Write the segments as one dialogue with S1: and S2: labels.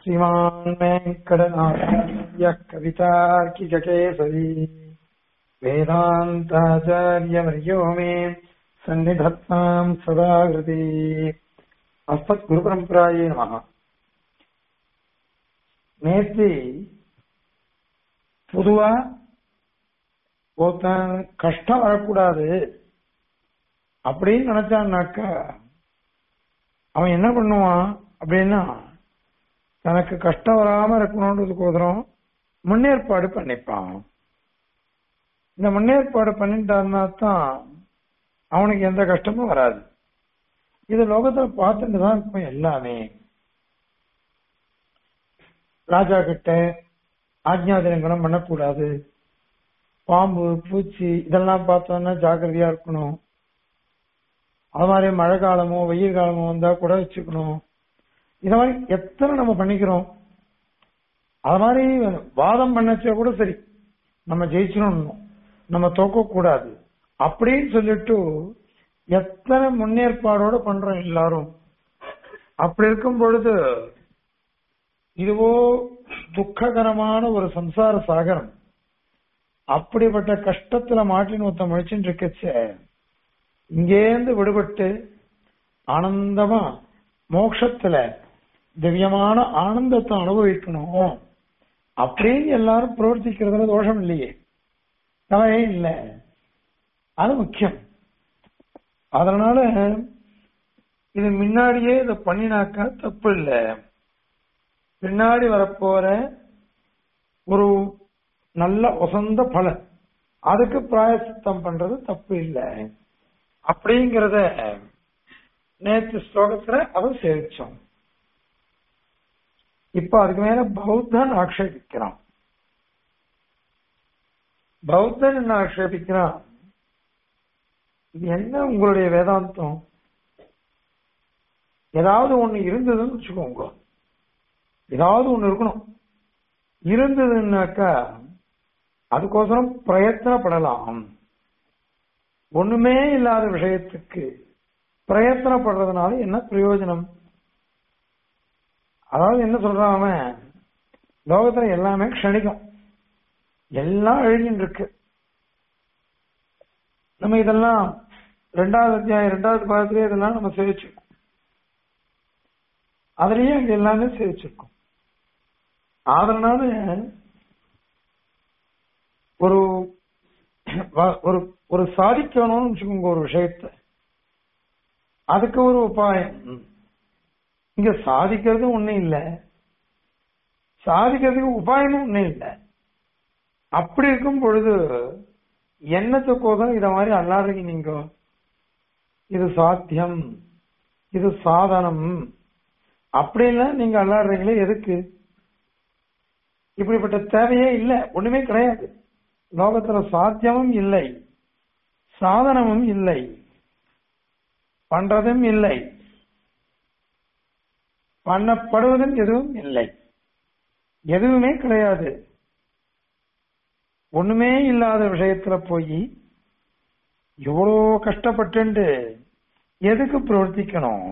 S1: श्रीमान् वेङ्कटनाथार्यः कवितार्किककेसरी वेदान्ताचार्यवर्यो मे सन्निधत्ताम् सदा हृदि अस्मद्गुरुपरम्परायै நமः நேற்று பொதுவா ஒருத்தன் கஷ்டம் வரக்கூடாது அப்படின்னு நினைச்சான்னாக்கா அவன் என்ன பண்ணுவான் அப்படின்னா தனக்கு கஷ்டம் வராம இருக்கணுன்றதுக்கோசரம் முன்னேற்பாடு பண்ணிப்பான் இந்த முன்னேற்பாடு பண்ணிட்டான்னா தான் அவனுக்கு எந்த கஷ்டமும் வராது இது லோகத்துல பார்த்துட்டு தான் இருக்கும் எல்லாமே ராஜா கிட்ட ஆஜ்ஞாதிரங்கணம் பண்ணக்கூடாது பாம்பு பூச்சி இதெல்லாம் பார்த்தோம்னா ஜாக்கிரதையா இருக்கணும் அது மாதிரி மழை காலமோ வெயில் காலமோ வந்தா கூட வச்சுக்கணும் இந்த மாதிரி எத்தனை நம்ம பண்ணிக்கிறோம் அது மாதிரி வாதம் பண்ணச்சா கூட சரி நம்ம ஜெயிச்சிடணும் நம்ம தோக்க கூடாது அப்படின்னு சொல்லிட்டு எத்தனை முன்னேற்பாடோட பண்றோம் எல்லாரும் அப்படி இருக்கும் பொழுது இதுவோ துக்ககரமான ஒரு சம்சார சாகரம் அப்படிப்பட்ட கஷ்டத்துல மாட்டின்னு ஒருத்த முழிச்சுட்டு இருக்கச்ச இங்கேருந்து விடுபட்டு ஆனந்தமா மோட்சத்துல திவ்யமான ஆனந்தத்தை அனுபவிக்கணும் அப்படின்னு எல்லாரும் பிரவர்த்திக்கிறதுல தோஷம் இல்லையே தவறே இல்லை அது முக்கியம் அதனால இது முன்னாடியே இதை பண்ணினாக்கா தப்பு இல்லை பின்னாடி வரப்போற ஒரு நல்ல உசந்த பலன் அதுக்கு பிராயசித்தம் பண்றது தப்பு இல்லை அப்படிங்கிறத நேற்று ஸ்லோகத்துல அதை சேவிச்சோம் இப்ப அதுக்கு மேல பௌத்தன் ஆக்ஷேபிக்கிறான் பௌத்தன் என்ன ஆக்ஷேபிக்கிறான் இது என்ன உங்களுடைய வேதாந்தம் ஏதாவது ஒண்ணு இருந்ததுன்னு வச்சுக்கோங்க ஏதாவது ஒண்ணு இருக்கணும் இருந்ததுன்னாக்கா அதுக்கோசரம் பிரயத்தனப்படலாம் ஒண்ணுமே இல்லாத விஷயத்துக்கு பிரயத்தனப்படுறதுனால என்ன பிரயோஜனம் அதாவது என்ன சொல்றான் அவன் லோகத்துல எல்லாமே க்ஷணிகம் எல்லாம் அழிஞ்சுட்டு இருக்கு நம்ம இதெல்லாம் ரெண்டாவது அத்தியாயம் ரெண்டாவது பாகத்திலே இதெல்லாம் நம்ம சேவிச்சிருக்கோம் அதுலயே அங்க எல்லாமே சேவிச்சிருக்கோம் அதனால ஒரு ஒரு ஒரு சாதிக்கணும்னு வச்சுக்கோங்க ஒரு விஷயத்த அதுக்கு ஒரு உபாயம் இங்க சாதிக்கிறது ஒண்ணும் இல்ல சாதிக்கிறதுக்கு உபாயமும் ஒண்ணும் இல்ல அப்படி இருக்கும் பொழுது என்னத்துக்கோசம் இத மாதிரி அல்லாடுறீங்க நீங்க இது சாத்தியம் இது சாதனம் அப்படின்லாம் நீங்க அல்லாடுறீங்களே எதுக்கு இப்படிப்பட்ட தேவையே இல்லை ஒண்ணுமே கிடையாது லோகத்துல சாத்தியமும் இல்லை சாதனமும் இல்லை பண்றதும் இல்லை பண்ணப்படுவதும் எதுவும் இல்லை எதுவுமே கிடையாது ஒண்ணுமே இல்லாத விஷயத்துல போய் எவ்வளோ கஷ்டப்பட்டு எதுக்கு பிரவர்த்திக்கணும்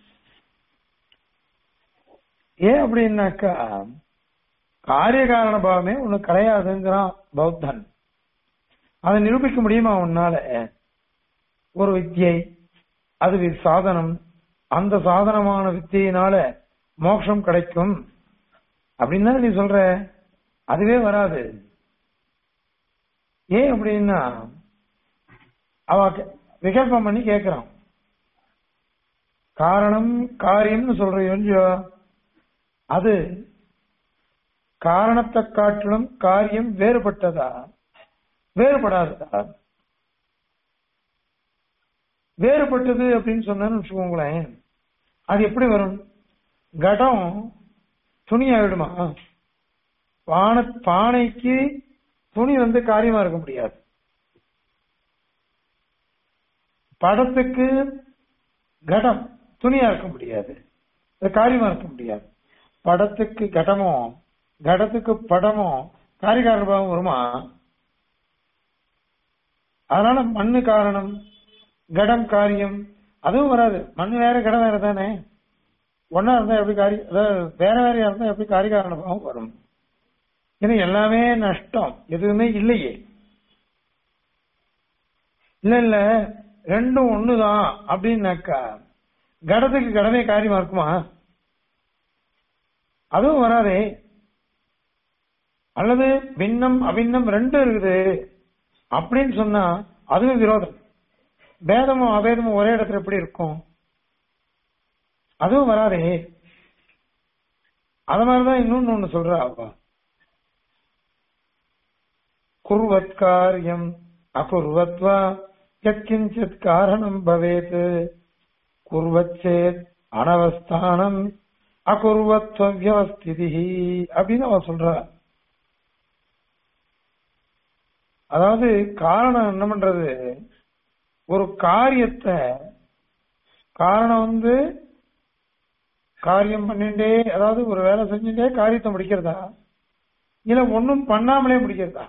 S1: ஏன் அப்படின்னாக்கா காரிய காரண பாவமே ஒண்ணு கிடையாதுங்கிறான் பௌத்தன் அதை நிரூபிக்க முடியுமா உன்னால ஒரு வித்தியை அது சாதனம் அந்த சாதனமான வித்தியினால மோட்சம் கிடைக்கும் அப்படின்னு நீ சொல்ற அதுவே வராது ஏன் அப்படின்னா அவ விகல்பம் பண்ணி கேட்கிறான் காரணம் காரியம்னு சொல்ற அது காரணத்தை காட்டிலும் காரியம் வேறுபட்டதா வேறுபடாததா வேறுபட்டது அப்படின்னு சொன்னு வச்சுக்கோங்களேன் அது எப்படி வரும் கடம் துணி ஆயிடுமா பானை பானைக்கு துணி வந்து காரியமா இருக்க முடியாது படத்துக்கு கடம் துணியா இருக்க முடியாது காரியமா இருக்க முடியாது படத்துக்கு கடமோ கடத்துக்கு படமோ காரிகாரபாவம் வருமா அதனால மண்ணு காரணம் கடம் காரியம் அதுவும் வராது மண் வேற கடம் வேற தானே ஒன்னா இருந்தா எப்படி காரி அதாவது வேற வேறையா இருந்தா எப்படி காரிகாரண பாவம் வரும் ஏன்னா எல்லாமே நஷ்டம் எதுவுமே இல்லையே இல்ல இல்ல ரெண்டும் ஒண்ணுதான் அப்படின்னாக்கா கடத்துக்கு கடமே காரியமா இருக்குமா அதுவும் வராதே அல்லது பின்னம் அபின்னம் ரெண்டும் இருக்குது அப்படின்னு சொன்னா அதுவும் விரோதம் பேதமும் அபேதமும் ஒரே இடத்துல எப்படி இருக்கும் அதுவும் வராதே அது மாதிரிதான் இன்னொன்னு ஒண்ணு சொல்றா அவ குர்வத் காரியம் அகுர்வத்வா யத்கிஞ்சித் காரணம் பவேத் குர்வச்சேத் அனவஸ்தானம் அகுர்வத்வ வியவஸ்திதி அப்படின்னு அவ சொல்றா அதாவது காரணம் என்ன பண்றது ஒரு காரியத்தை காரணம் வந்து காரியம் பண்ணிட்டே அதாவது ஒரு வேலை செஞ்சுட்டே காரியத்தை முடிக்கிறதா இல்ல ஒண்ணும் பண்ணாமலே முடிக்கிறதா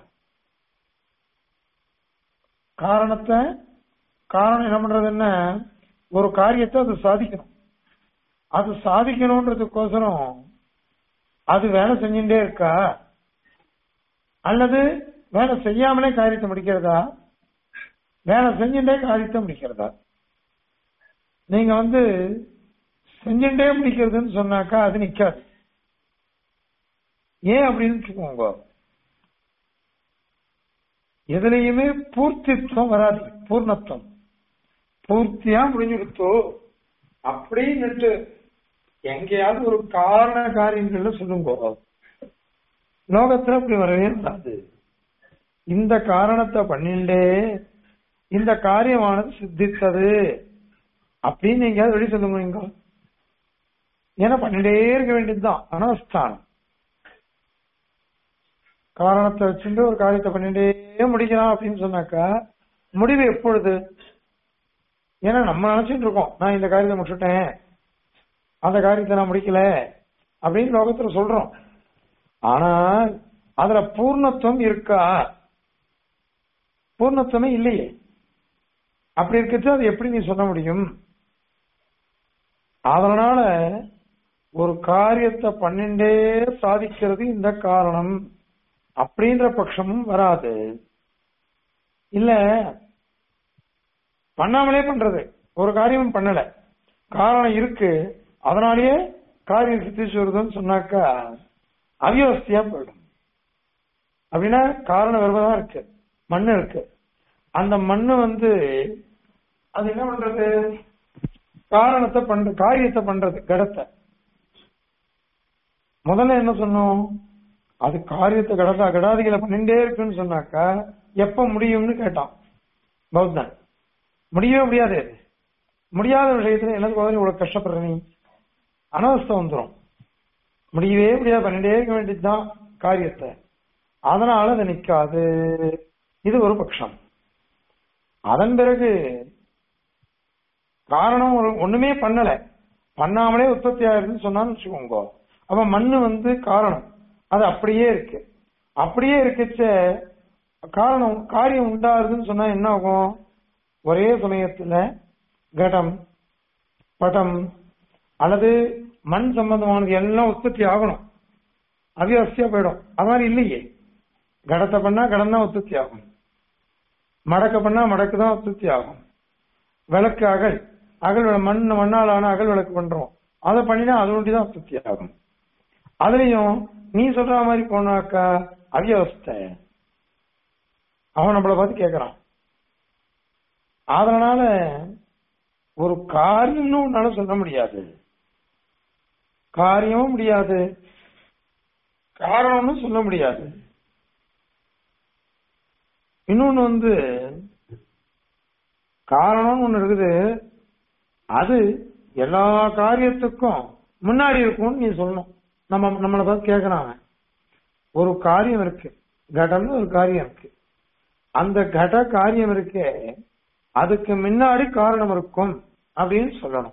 S1: காரணத்தை காரணம் என்ன பண்றது என்ன ஒரு காரியத்தை அது சாதிக்கணும் அது சாதிக்கணும்ன்றதுக்கோசரம் அது வேலை செஞ்சுட்டே இருக்கா அல்லது வேலை செய்யாமலே காரியத்தை முடிக்கிறதா வேலை செஞ்சுட்டே காரியத்தை முடிக்கிறதா நீங்க வந்து செஞ்சுட்டே முடிக்கிறதுன்னு சொன்னாக்கா அது நிக்காது ஏன் அப்படின்னு வச்சுக்கோங்க எதுலையுமே பூர்த்தித்துவம் வராது பூர்ணத்துவம் பூர்த்தியா முடிஞ்சுடுத்தோ அப்படின்னுட்டு எங்கேயாவது ஒரு காரண காரியங்கள்ல சொல்லுங்க லோகத்துல அப்படி வரவே வராது இந்த காரணத்தை பண்ணிண்டே இந்த காரியமானது சித்தித்தது அப்படின்னு எங்கேயாவது வெளி சொல்லுங்க இங்க ஏன்னா பண்ணிட்டே இருக்க வேண்டியதுதான் அனவஸ்தானம் காரணத்தை வச்சுட்டு ஒரு காரியத்தை பண்ணிட்டே முடிக்கலாம் அப்படின்னு சொன்னாக்கா முடிவு எப்பொழுது ஏன்னா நம்ம நினைச்சிட்டு இருக்கோம் நான் இந்த காரியத்தை முடிச்சுட்டேன் அந்த காரியத்தை நான் முடிக்கல அப்படின்னு லோகத்துல சொல்றோம் ஆனா அதுல பூர்ணத்துவம் இருக்கா பூர்ணத்துவமே இல்லையே அப்படி இருக்கிறது அது எப்படி நீ சொல்ல முடியும் அதனால ஒரு காரியத்தை பன்னெண்டே சாதிக்கிறது இந்த காரணம் அப்படின்ற பட்சமும் வராது இல்ல பண்ணாமலே பண்றது ஒரு காரியமும் பண்ணல காரணம் இருக்கு அதனாலேயே காரியம் சித்திச்சு வருதுன்னு சொன்னாக்கா அவியவஸ்தையா போயிடும் அப்படின்னா காரணம் வருவதா இருக்கு மண்ணு இருக்கு அந்த மண்ணு வந்து அது என்ன பண்றது காரணத்தை பண்ற காரியத்தை பண்றது கடத்தை முதல்ல என்ன சொன்னோம் அது காரியத்தை கடதா கடாதிகளை பண்ணிட்டே இருக்குன்னு சொன்னாக்கா எப்ப முடியும்னு கேட்டான் பௌத்தன் முடியவே முடியாது அது. முடியாத விஷயத்துல எனக்கு முதல்ல இவ்வளவு கஷ்டப்படுற நீ அனவஸ்தை வந்துடும் முடியவே முடியாது பண்ணிட்டே இருக்க வேண்டியதுதான் காரியத்தை அதனால அது நிக்காது இது ஒரு பட்சம் அதன் பிறகு காரணம் ஒரு ஒண்ணுமே பண்ணல பண்ணாமலே உற்பத்தி ஆயிருதுன்னு சொன்னான்னு வச்சுக்கோங்க அப்ப மண்ணு வந்து காரணம் அது அப்படியே இருக்கு அப்படியே இருக்குச்ச காரணம் காரியம் உண்டாருதுன்னு சொன்னா என்ன ஆகும் ஒரே சமயத்துல கடம் படம் அல்லது மண் சம்பந்தமானது எல்லாம் உற்பத்தி ஆகணும் அவியவசியா போயிடும் அது மாதிரி இல்லையே கடத்தை பண்ணா கடம் தான் உற்பத்தி ஆகும் மடக்க பண்ணா மடக்கு தான் உற்பத்தி ஆகும் விளக்கு அகல் அகல் விள- மண் மண்ணால் ஆன அகல் விளக்கு பண்றோம் அதை பண்ணினா அது ஒண்டி தான் உற்பத்தி ஆகும் அதுலயும் நீ சொல்ற மாதிரி போனாக்கா அவியவஸ்தை அவன் நம்மளை பார்த்து கேட்கறான் அதனால ஒரு காரியம்னு உன்னால சொல்ல முடியாது காரியமும் முடியாது காரணம்னு சொல்ல முடியாது இன்னொன்னு வந்து காரணம்னு ஒண்ணு இருக்குது அது எல்லா காரியத்துக்கும் முன்னாடி இருக்கும்னு நீ சொல்லணும் நம்ம நம்மளை பார்த்து கேட்கறான் அவன். ஒரு காரியம் இருக்கு கடம்னு ஒரு காரியம் இருக்கு அந்த கட காரியம் இருக்கே அதுக்கு முன்னாடி காரணம் இருக்கும் அப்படின்னு சொல்லணும்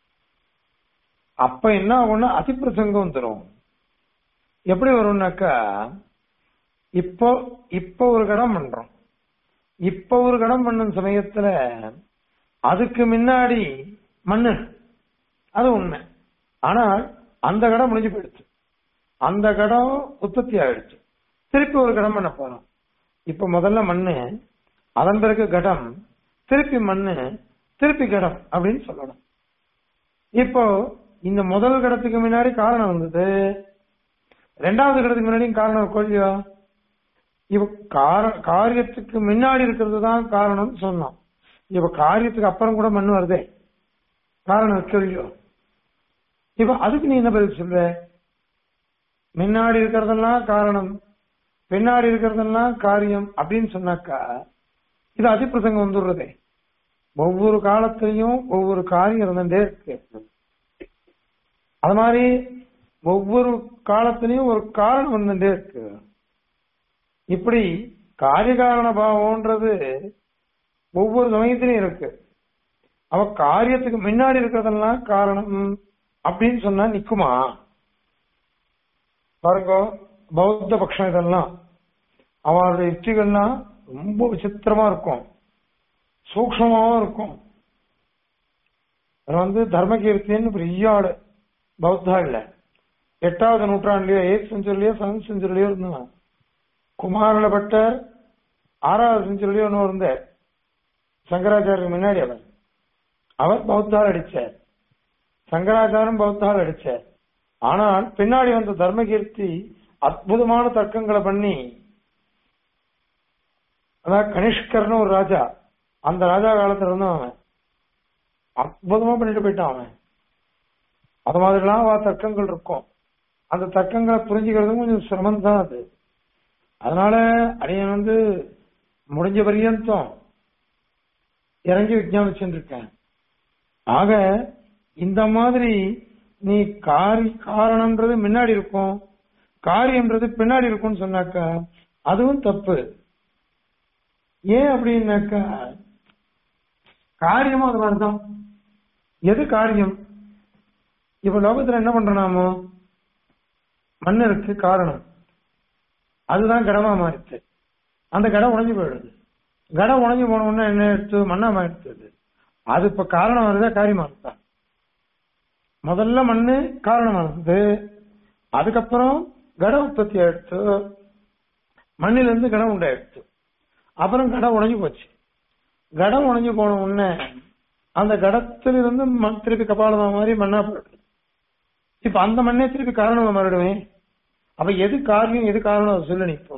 S1: அப்ப என்ன ஆகும்னா அதிப்பிரசங்கம் வந்துடும் எப்படி வரும்னாக்கா இப்போ இப்போ ஒரு கடம் பண்றோம் இப்ப ஒரு கடம் பண்ணும் சமயத்துல அதுக்கு முன்னாடி மண்ணு அது உண்மை ஆனால் அந்த கடம் முடிஞ்சு போயிடுச்சு அந்த கடம் உற்பத்தி ஆயிடுச்சு திருப்பி ஒரு கடம் பண்ண போறோம் இப்ப முதல்ல மண்ணு அதன் பிறகு கடம் திருப்பி மண்ணு திருப்பி கடம் அப்படின்னு சொல்லணும் இப்போ இந்த முதல் கடத்துக்கு முன்னாடி காரணம் வந்தது ரெண்டாவது கடத்துக்கு முன்னாடியும் காரணம் இருக்கும் இல்லையா இப்ப கார- காரியத்துக்கு முன்னாடி இருக்கிறது தான் காரணம்னு சொன்னோம் இப்ப காரியத்துக்கு அப்புறம் கூட மண் வருதே காரணம் இருக்கு இல்லையோ இப்ப அதுக்கு நீ என்ன பதில் சொல்ற முன்னாடி இருக்கிறதெல்லாம் காரணம் பின்னாடி இருக்கிறதெல்லாம் காரியம் அப்படின்னு சொன்னாக்கா இது அதிப்பிரசங்கம் வந்துடுறதே ஒவ்வொரு காலத்திலையும் ஒவ்வொரு காரியம் இருந்துட்டே இருக்கு அது மாதிரி ஒவ்வொரு காலத்திலையும் ஒரு காரணம் வந்துட்டே இருக்கு இப்படி காரியகாரண பாவம்ன்றது ஒவ்வொரு சமயத்திலையும் இருக்கு அவ காரியத்துக்கு முன்னாடி இருக்கிறதெல்லாம் காரணம் அப்படின்னு சொன்னா நிக்குமா பாருங்க பௌத்த பட்சம் இதெல்லாம் அவருடைய யுக்திகள்லாம் ரொம்ப விசித்திரமா இருக்கும் சூக்ஷமாவும் இருக்கும் அது வந்து தர்மகீர்த்தின்னு பெரிய ஆளு பௌத்தா இல்ல எட்டாவது நூற்றாண்டுலயோ எயிட் செஞ்சுரிலயோ செவன்த் செஞ்சுரிலயோ இருந்தான் குமாரல பட்டர் ஆறாவது செஞ்சுரிலயோ ஒன்று இருந்தார் சங்கராச்சாரியருக்கு முன்னாடி அவர் அவர் பௌத்தால் அடிச்சார் சங்கராச்சாரம் பௌத்தால் அடிச்சார் ஆனால் பின்னாடி வந்த தர்மகீர்த்தி அற்புதமான தர்க்கங்களை பண்ணி அதாவது கனிஷ்கர்னு ஒரு ராஜா அந்த ராஜா காலத்துல இருந்தும் அவன் அற்புதமா பண்ணிட்டு போயிட்டான் அவன் அது மாதிரிலாம் அவ தர்க்கங்கள் இருக்கும் அந்த தர்க்கங்களை புரிஞ்சுக்கிறதும் கொஞ்சம் சிரமம் தான் அது அதனால அடியன் வந்து முடிஞ்ச பரியந்தம் இறங்கி விஜயாபிச்சுட்டு இருக்கேன் ஆக இந்த மாதிரி நீ காரி காரணம்ன்றது முன்னாடி இருக்கும் காரியம்ன்றது பின்னாடி இருக்கும்னு சொன்னாக்கா அதுவும் தப்பு ஏன் அப்படின்னாக்கா காரியமும் அது மாதிரிதான் எது காரியம் இப்ப லோகத்துல என்ன பண்றோம் நாமோ மண் இருக்கு காரணம் அதுதான் கடமா மாறிச்சு அந்த கடை உடைஞ்சு போயிடுது கடை உடைஞ்சு போன உடனே என்ன எடுத்து மண்ணா மாறிடுது அது இப்ப காரணம் வருதா காரியமா இருக்கா முதல்ல மண்ணு காரணமா இருந்தது அதுக்கப்புறம் கட உற்பத்தி ஆயிடுச்சு மண்ணில இருந்து கடம் உண்டாயிடுச்சு அப்புறம் கடம் உடைஞ்சு போச்சு கடம் உடைஞ்சு போன உடனே அந்த கடத்திலிருந்து மண் திருப்பி கபாலமா மாதிரி மண்ணா போயிடுது இப்ப அந்த மண்ணே திருப்பி காரணமா மாறிடுவேன் அப்ப எது காரியம் எது காரணம் அதை சொல்லு நீ இப்போ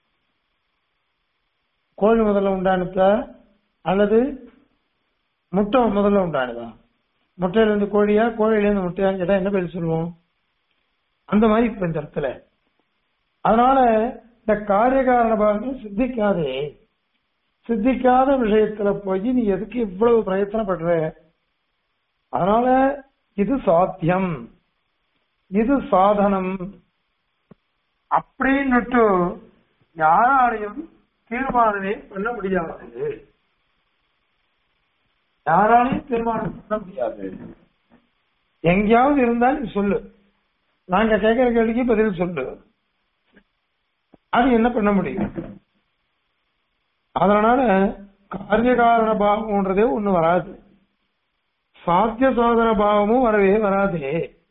S1: கோழி முதல்ல உண்டானுதா அல்லது முட்டை முதல்ல உண்டானதா முட்டையில இருந்து கோழியா கோழியில இருந்து முட்டையான்னு கேட்டா என்ன பேர் சொல்லுவோம் அந்த மாதிரி இப்ப இந்த இடத்துல அதனால இந்த காரிய காரண பாவங்கள் சித்திக்காதே சித்திக்காத விஷயத்துல போய் நீ எதுக்கு இவ்வளவு பிரயத்தனப்படுற அதனால இது சாத்தியம் இது சாதனம் அப்படின்னுட்டு யாராலையும் தீர்மானமே பண்ண முடியாது யாராலையும் தீர்மானம் பண்ண முடியாது எங்கேயாவது இருந்தா நீ சொல்லு நாங்க கேட்கிற கேள்விக்கு பதில் சொல்லு அது என்ன பண்ண முடியும் அதனால காரிய காரண பாவம்ன்றதே ஒண்ணு வராது சாத்திய சோதன பாவமும் வரவே வராதே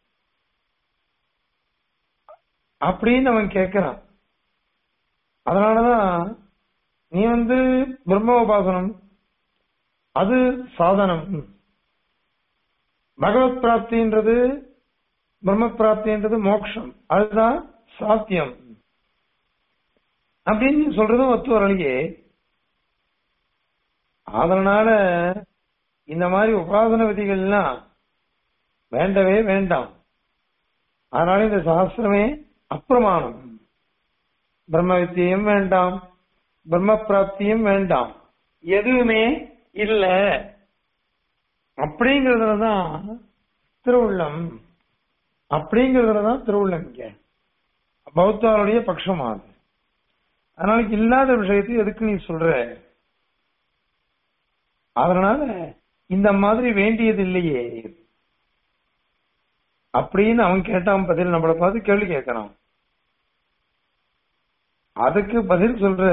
S1: அப்படின்னு அவன் கேட்கிறான் அதனாலதான் நீ வந்து பிரம்ம உபாசனம் அது சாதனம் பகவத் பிராப்தின்றது பிரம்ம பிராப்தின்றது மோட்சம் அதுதான் சாத்தியம் அப்படின்னு சொல்றதும் ஒத்து வரலையே அதனால இந்த மாதிரி உபாசன விதிகள்லாம் வேண்டவே வேண்டாம் அதனால இந்த சாஸ்திரமே அப்பிரமாணம் பிரம்ம வித்தியும் வேண்டாம் பிரம்ம பிராப்தியும் வேண்டாம் எதுவுமே இல்ல அப்படிங்கறதுலதான் திருவுள்ளம் அப்படிங்கறதுலதான் திருவுள்ளம் இங்க பௌத்தாருடைய பட்சமா அது அதனால இல்லாத விஷயத்தை எதுக்கு நீ சொல்ற அதனால இந்த மாதிரி வேண்டியது இல்லையே அப்படின்னு அவன் கேட்டான் பதில் நம்மளை பார்த்து கேள்வி கேட்கறான் அதுக்கு பதில் சொல்ற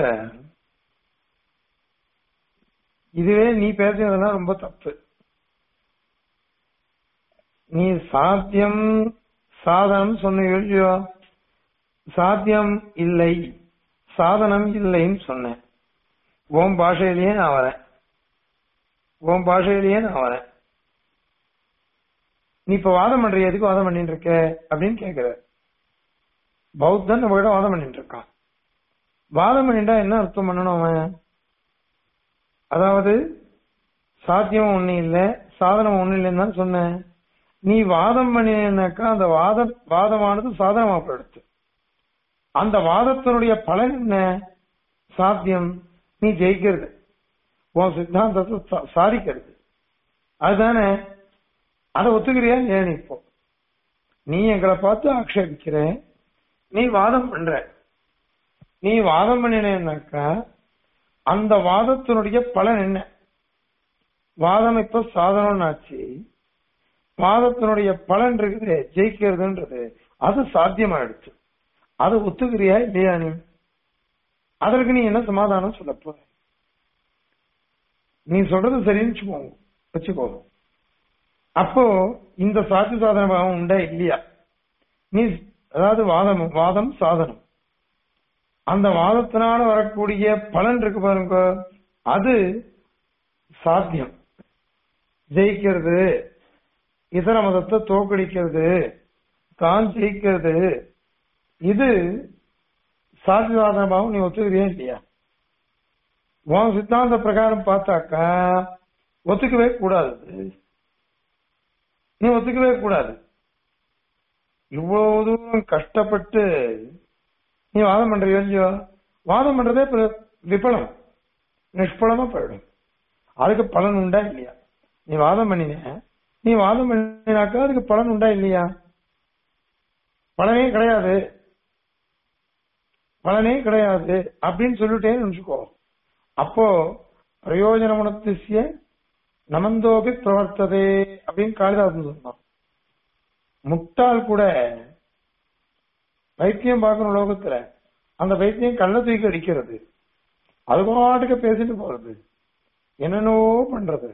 S1: இதுவே நீ பேசுறதெல்லாம் ரொம்ப தப்பு நீ சாத்தியம் சாதனம் சொன்ன இல்லையோ சாத்தியம் இல்லை சாதனம் இல்லைன்னு சொன்னேன் உன் பாஷையிலேயே நான் வரேன் உன் பாஷையிலேயே நான் வரேன் நீ இப்ப வாதம் பண்ற எதுக்கு வாதம் பண்ணிட்டு இருக்க அப்படின்னு கேக்குற பௌத்தன் நம்ம கிட்ட வாதம் பண்ணிட்டு இருக்கான் வாதம் பண்ணிட்டா என்ன அர்த்தம் பண்ணணும் அவன் அதாவது சாத்தியம் ஒண்ணு இல்ல சாதனம் ஒண்ணு இல்லைன்னு தான் சொன்னேன் நீ வாதம் பண்ணினாக்கா அந்த வாத வாதமானது சாதனமா போயிடுச்சு அந்த வாதத்தினுடைய பலன் என்ன சாத்தியம் நீ ஜெயிக்கிறது உன் சித்தாந்தத்தை சா- சாதிக்கிறது அதுதானே அதை ஒத்துக்கிறியா இல்லையா நீ இப்போ நீ எங்களை பார்த்து ஆக்ஷேபிக்கிற நீ வாதம் பண்ற நீ வாதம் பண்ணினேன்னாக்கா அந்த வாதத்தினுடைய பலன் என்ன வாதம் இப்ப சாதனம்னு ஆச்சு வாதத்தினுடைய பலன் இருக்குது ஜெயிக்கிறதுன்றது அது சாத்தியமாயிடுச்சு அது ஒத்துக்கிறியா இல்லையா நீ அதற்கு நீ என்ன சமாதானம் சொல்ல போற நீ சொல்றது சரின்னு வச்சுக்கோ வச்சுக்கோ அப்போ இந்த சாத்தி சாதன பாவம் உண்டா இல்லையா நீ அதாவது வாதம் வாதம் சாதனம் அந்த வாதத்தினால வரக்கூடிய பலன் இருக்கு பாருங்க அது சாத்தியம் ஜெயிக்கிறது இதர மதத்தை தோக்கடிக்கிறது தான் ஜெயிக்கிறது இது சாத்தியவாதன பாவம் நீ ஒத்துக்கிறியா இல்லையா உன் சித்தாந்த பிரகாரம் பார்த்தாக்கா ஒத்துக்கவே கூடாது அது. நீ ஒத்துக்கவே கூடாது இவ்வளவு தூரம் கஷ்டப்பட்டு நீ வாதம் பண்றியோ இல்லையோ வாதம் பண்றதே பிர- விபலம் நிஷ்பலமா போயிடும் அதுக்கு பலன் உண்டா இல்லையா நீ வாதம் பண்ணின நீ வாதம் பண்ணினாக்கா அதுக்கு பலன் உண்டா இல்லையா பலனே கிடையாது பலனே கிடையாது அப்படின்னு சொல்லிட்டேன்னு நினைச்சுக்கோ அப்போ பிரயோஜனமுனத்திய நமந்தோபி பிரவர்த்ததே அப்படின்னு காளிதாசன் சொன்னான் முட்டாள் கூட பைத்தியம் பார்க்கணும் லோகத்துல அந்த பைத்தியம் கள்ள தூக்கி அடிக்கிறது அது பாட்டுக்கு பேசிட்டு போறது என்னென்னவோ பண்றது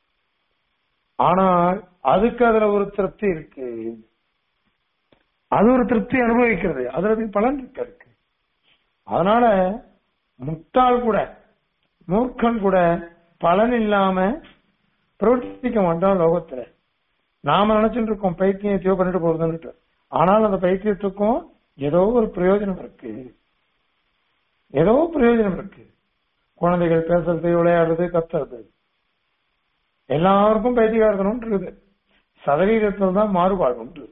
S1: ஆனால் அதுக்கு அதுல ஒரு திருப்தி இருக்கு அது ஒரு திருப்தி அனுபவிக்கிறது அதுல அதுக்கு பலன் இருக்கு அதுக்கு அதனால முட்டாள் கூட மூர்க்கன் கூட பலன் இல்லாம பிரவர்த்திக்க மாட்டான் லோகத்துல நாம நினைச்சிட்டு இருக்கோம் பைத்தியம் எத்தையோ பண்ணிட்டு போகுதுன்னுட்டு ஆனால் அந்த பைத்தியத்துக்கும் ஏதோ ஒரு பிரயோஜனம் இருக்கு ஏதோ பிரயோஜனம் இருக்கு குழந்தைகள் பேசுறது விளையாடுறது கத்துறது எல்லாருக்கும் பைத்தியகாரத்தனம் இருக்குது சதவீதத்தில் தான் மாறுபாடு உண்டு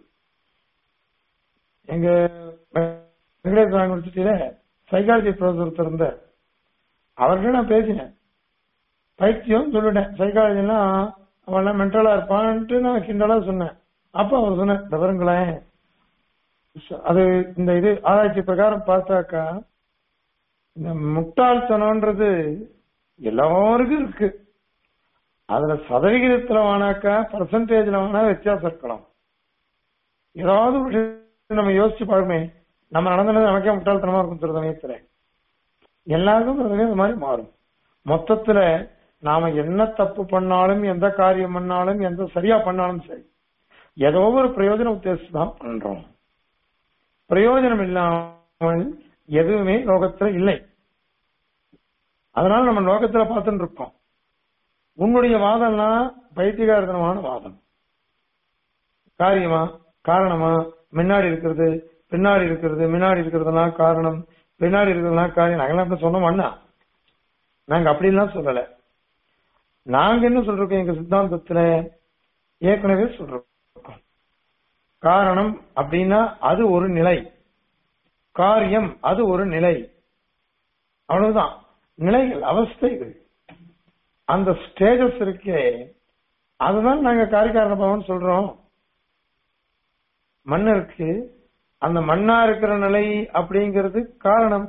S1: எங்க வெங்கடேஸ்வர யூனிவர்சிட்டியில சைக்காலஜி ப்ரொஃபசர் ஒருத்தர் இருந்தார் அவர்கிட்ட நான் பேசினேன் பைத்தியம் சொல்லிட்டேன் சைக்காலஜிலாம் அவன் மென்டலா இருப்பான்ட்டு நான் கிண்டலா சொன்னேன் அப்ப அவர் சொன்னேன் "இந்த பாருங்களேன் அது இந்த இது ஆராய்ச்சி பிரகாரம் பார்த்தாக்கா இந்த முட்டாள்தனம்ன்றது எல்லாருக்கும் இருக்கு அதுல சதவிகிதத்துல வேணாக்கா பர்சன்டேஜ்ல வேணா வித்தியாசம் இருக்கலாம் ஏதாவது ஒரு விஷயம் நம்ம யோசிச்சு பாருமே நம்ம நடந்தது நமக்கே முட்டாள்தனமா இருக்கும் சில சமயத்துல எல்லாருக்கும் சில சமயம் இந்த மாதிரி மாறும் மொத்தத்துல நாம என்ன தப்பு பண்ணாலும் எந்த காரியம் பண்ணாலும் எந்த சரியா பண்ணாலும் சரி ஏதோ ஒரு பிரயோஜன உத்தேசம் தான் பண்றோம் பிரயோஜனம் இல்லாமல் எதுவுமே லோகத்துல இல்லை அதனால நம்ம லோகத்துல பார்த்துட்டு இருக்கோம் உன்னுடைய வாதம்லாம் பைத்தியகாரத்தனமான வாதம் காரியமா காரணமா முன்னாடி இருக்கிறது பின்னாடி இருக்கிறது முன்னாடி இருக்கிறதுனா காரணம் பின்னாடி இருக்கிறதுனா காரியம் நாங்களாம் அப்படி சொன்னோம் அண்ணா நாங்க அப்படிலாம் சொல்லல நாங்க என்ன சொல்றோம் எங்க சித்தாந்தத்துல ஏற்கனவே சொல்றோம் காரணம் அப்படின்னா அது ஒரு நிலை காரியம் அது ஒரு நிலை அவ்வளவுதான் நிலைகள் அவஸ்தைகள் அந்த ஸ்டேஜஸ் இருக்கே அதுதான் நாங்க காரிகாரண பவன் சொல்றோம் மண்ணிற்கு அந்த மண்ணா இருக்கிற நிலை அப்படிங்கிறது காரணம்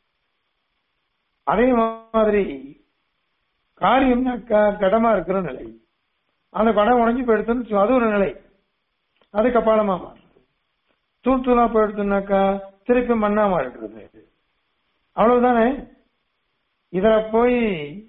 S1: அதே மாதிரி காரியம்னாக்கா கடமா இருக்கிற நிலை அந்த குடம் உடஞ்சி போயிடுத்துன்னு வச்சுக்கோ, அது ஒரு நிலை அது கபாலமா மாறுது தூள் தூளா போயிடுத்துனாக்கா திருப்பி மண்ணா மாறிடுறது அவ்வளவுதானே இதுல போய்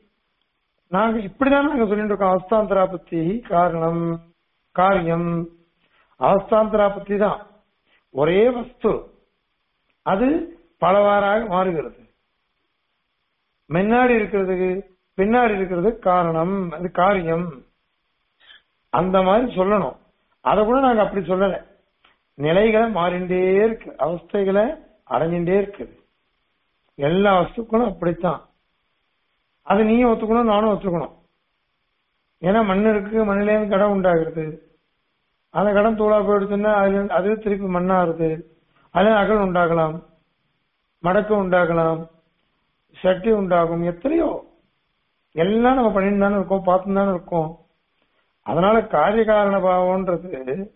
S1: நாங்க இப்படிதான் நாங்க சொல்லிட்டு இருக்கோம் அவஸ்தாந்தரா பத்தி காரணம் காரியம் அவஸ்தாந்தரா பத்தி தான் ஒரே வஸ்து அது பலவாறாக மாறுகிறது முன்னாடி இருக்கிறதுக்கு பின்னாடி இருக்கிறது காரணம் அது காரியம் அந்த மாதிரி சொல்லணும் அதை கூட நாங்க அப்படி சொல்லல நிலைகளை மாறிண்டே இருக்கு அவஸ்தைகளை அடைஞ்சுட்டே இருக்குது எல்லா வஸ்துக்களும் அப்படித்தான் அது நீயும் ஒத்துக்கணும் நானும் ஒத்துக்கணும் ஏன்னா மண் இருக்கு மண்ணிலேருந்து கடம் உண்டாகிறது அந்த கடம் தூளா போயிடுச்சுன்னா அது அது திருப்பி மண்ணாகுது அதுல அகல் உண்டாகலாம் மடக்கு உண்டாகலாம் சட்டி உண்டாகும் எத்தனையோ எல்லாம் நம்ம பண்ணிட்டு தானே இருக்கோம் பார்த்து தானே இருக்கோம் அதனால காரிய காரண பாவம்ன்றது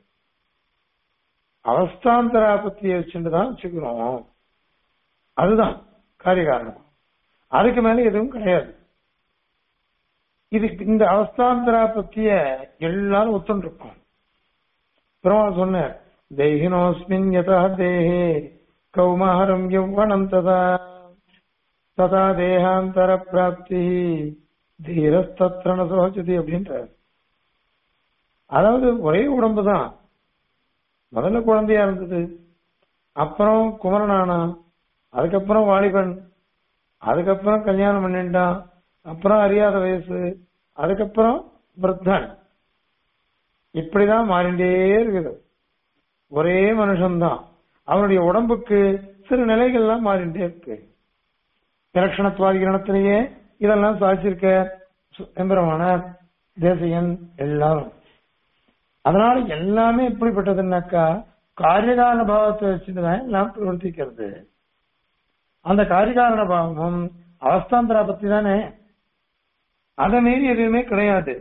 S1: அவஸ்தாந்தரா பத்தியை வச்சுட்டு தான் வச்சுக்கிறோம் அதுதான் காரிய காரணம் அதுக்கு மேல எதுவும் கிடையாது இது இந்த அவஸ்தாந்தரா பத்திய எல்லாரும் ஒத்துண்டு இருக்கோம் பெருமாள் சொன்ன தேகினோஸ்மின் யதா தேஹே கௌமாரம் யௌவனம் ததா ததா தேகாந்தர பிராப்தி தீரஸ்தத்ரண சோச்சதி அப்படின்றார் அதாவது ஒரே உடம்பு தான் முதல்ல குழந்தையா இருந்தது அப்புறம் குமரனானா அதுக்கப்புறம் வாலிபன் அதுக்கப்புறம் கல்யாணம் பண்ணிட்டான் அப்புறம் அறியாத வயசு அதுக்கப்புறம் விருத்தன் இப்படிதான் மாறிண்டே இருக்குது ஒரே மனுஷன்தான் அவனுடைய உடம்புக்கு சிறு நிலைகள்லாம் மாறிண்டே இருக்கு இலட்சணத்துவாதி கிரணத்திலேயே இதெல்லாம் சாதிச்சிருக்க எம்பெருமானார் தேசியன் எல்லாரும் அதனால எல்லாமே எப்படிப்பட்டதுன்னாக்கா காரியகாரண பாவத்தை வச்சுதான் எல்லாம் பிரவர்த்திக்கிறது அந்த காரியகாரண பாவம் அவஸ்தாந்தரா பத்தி தானே அதை மீறி எதுவுமே கிடையாது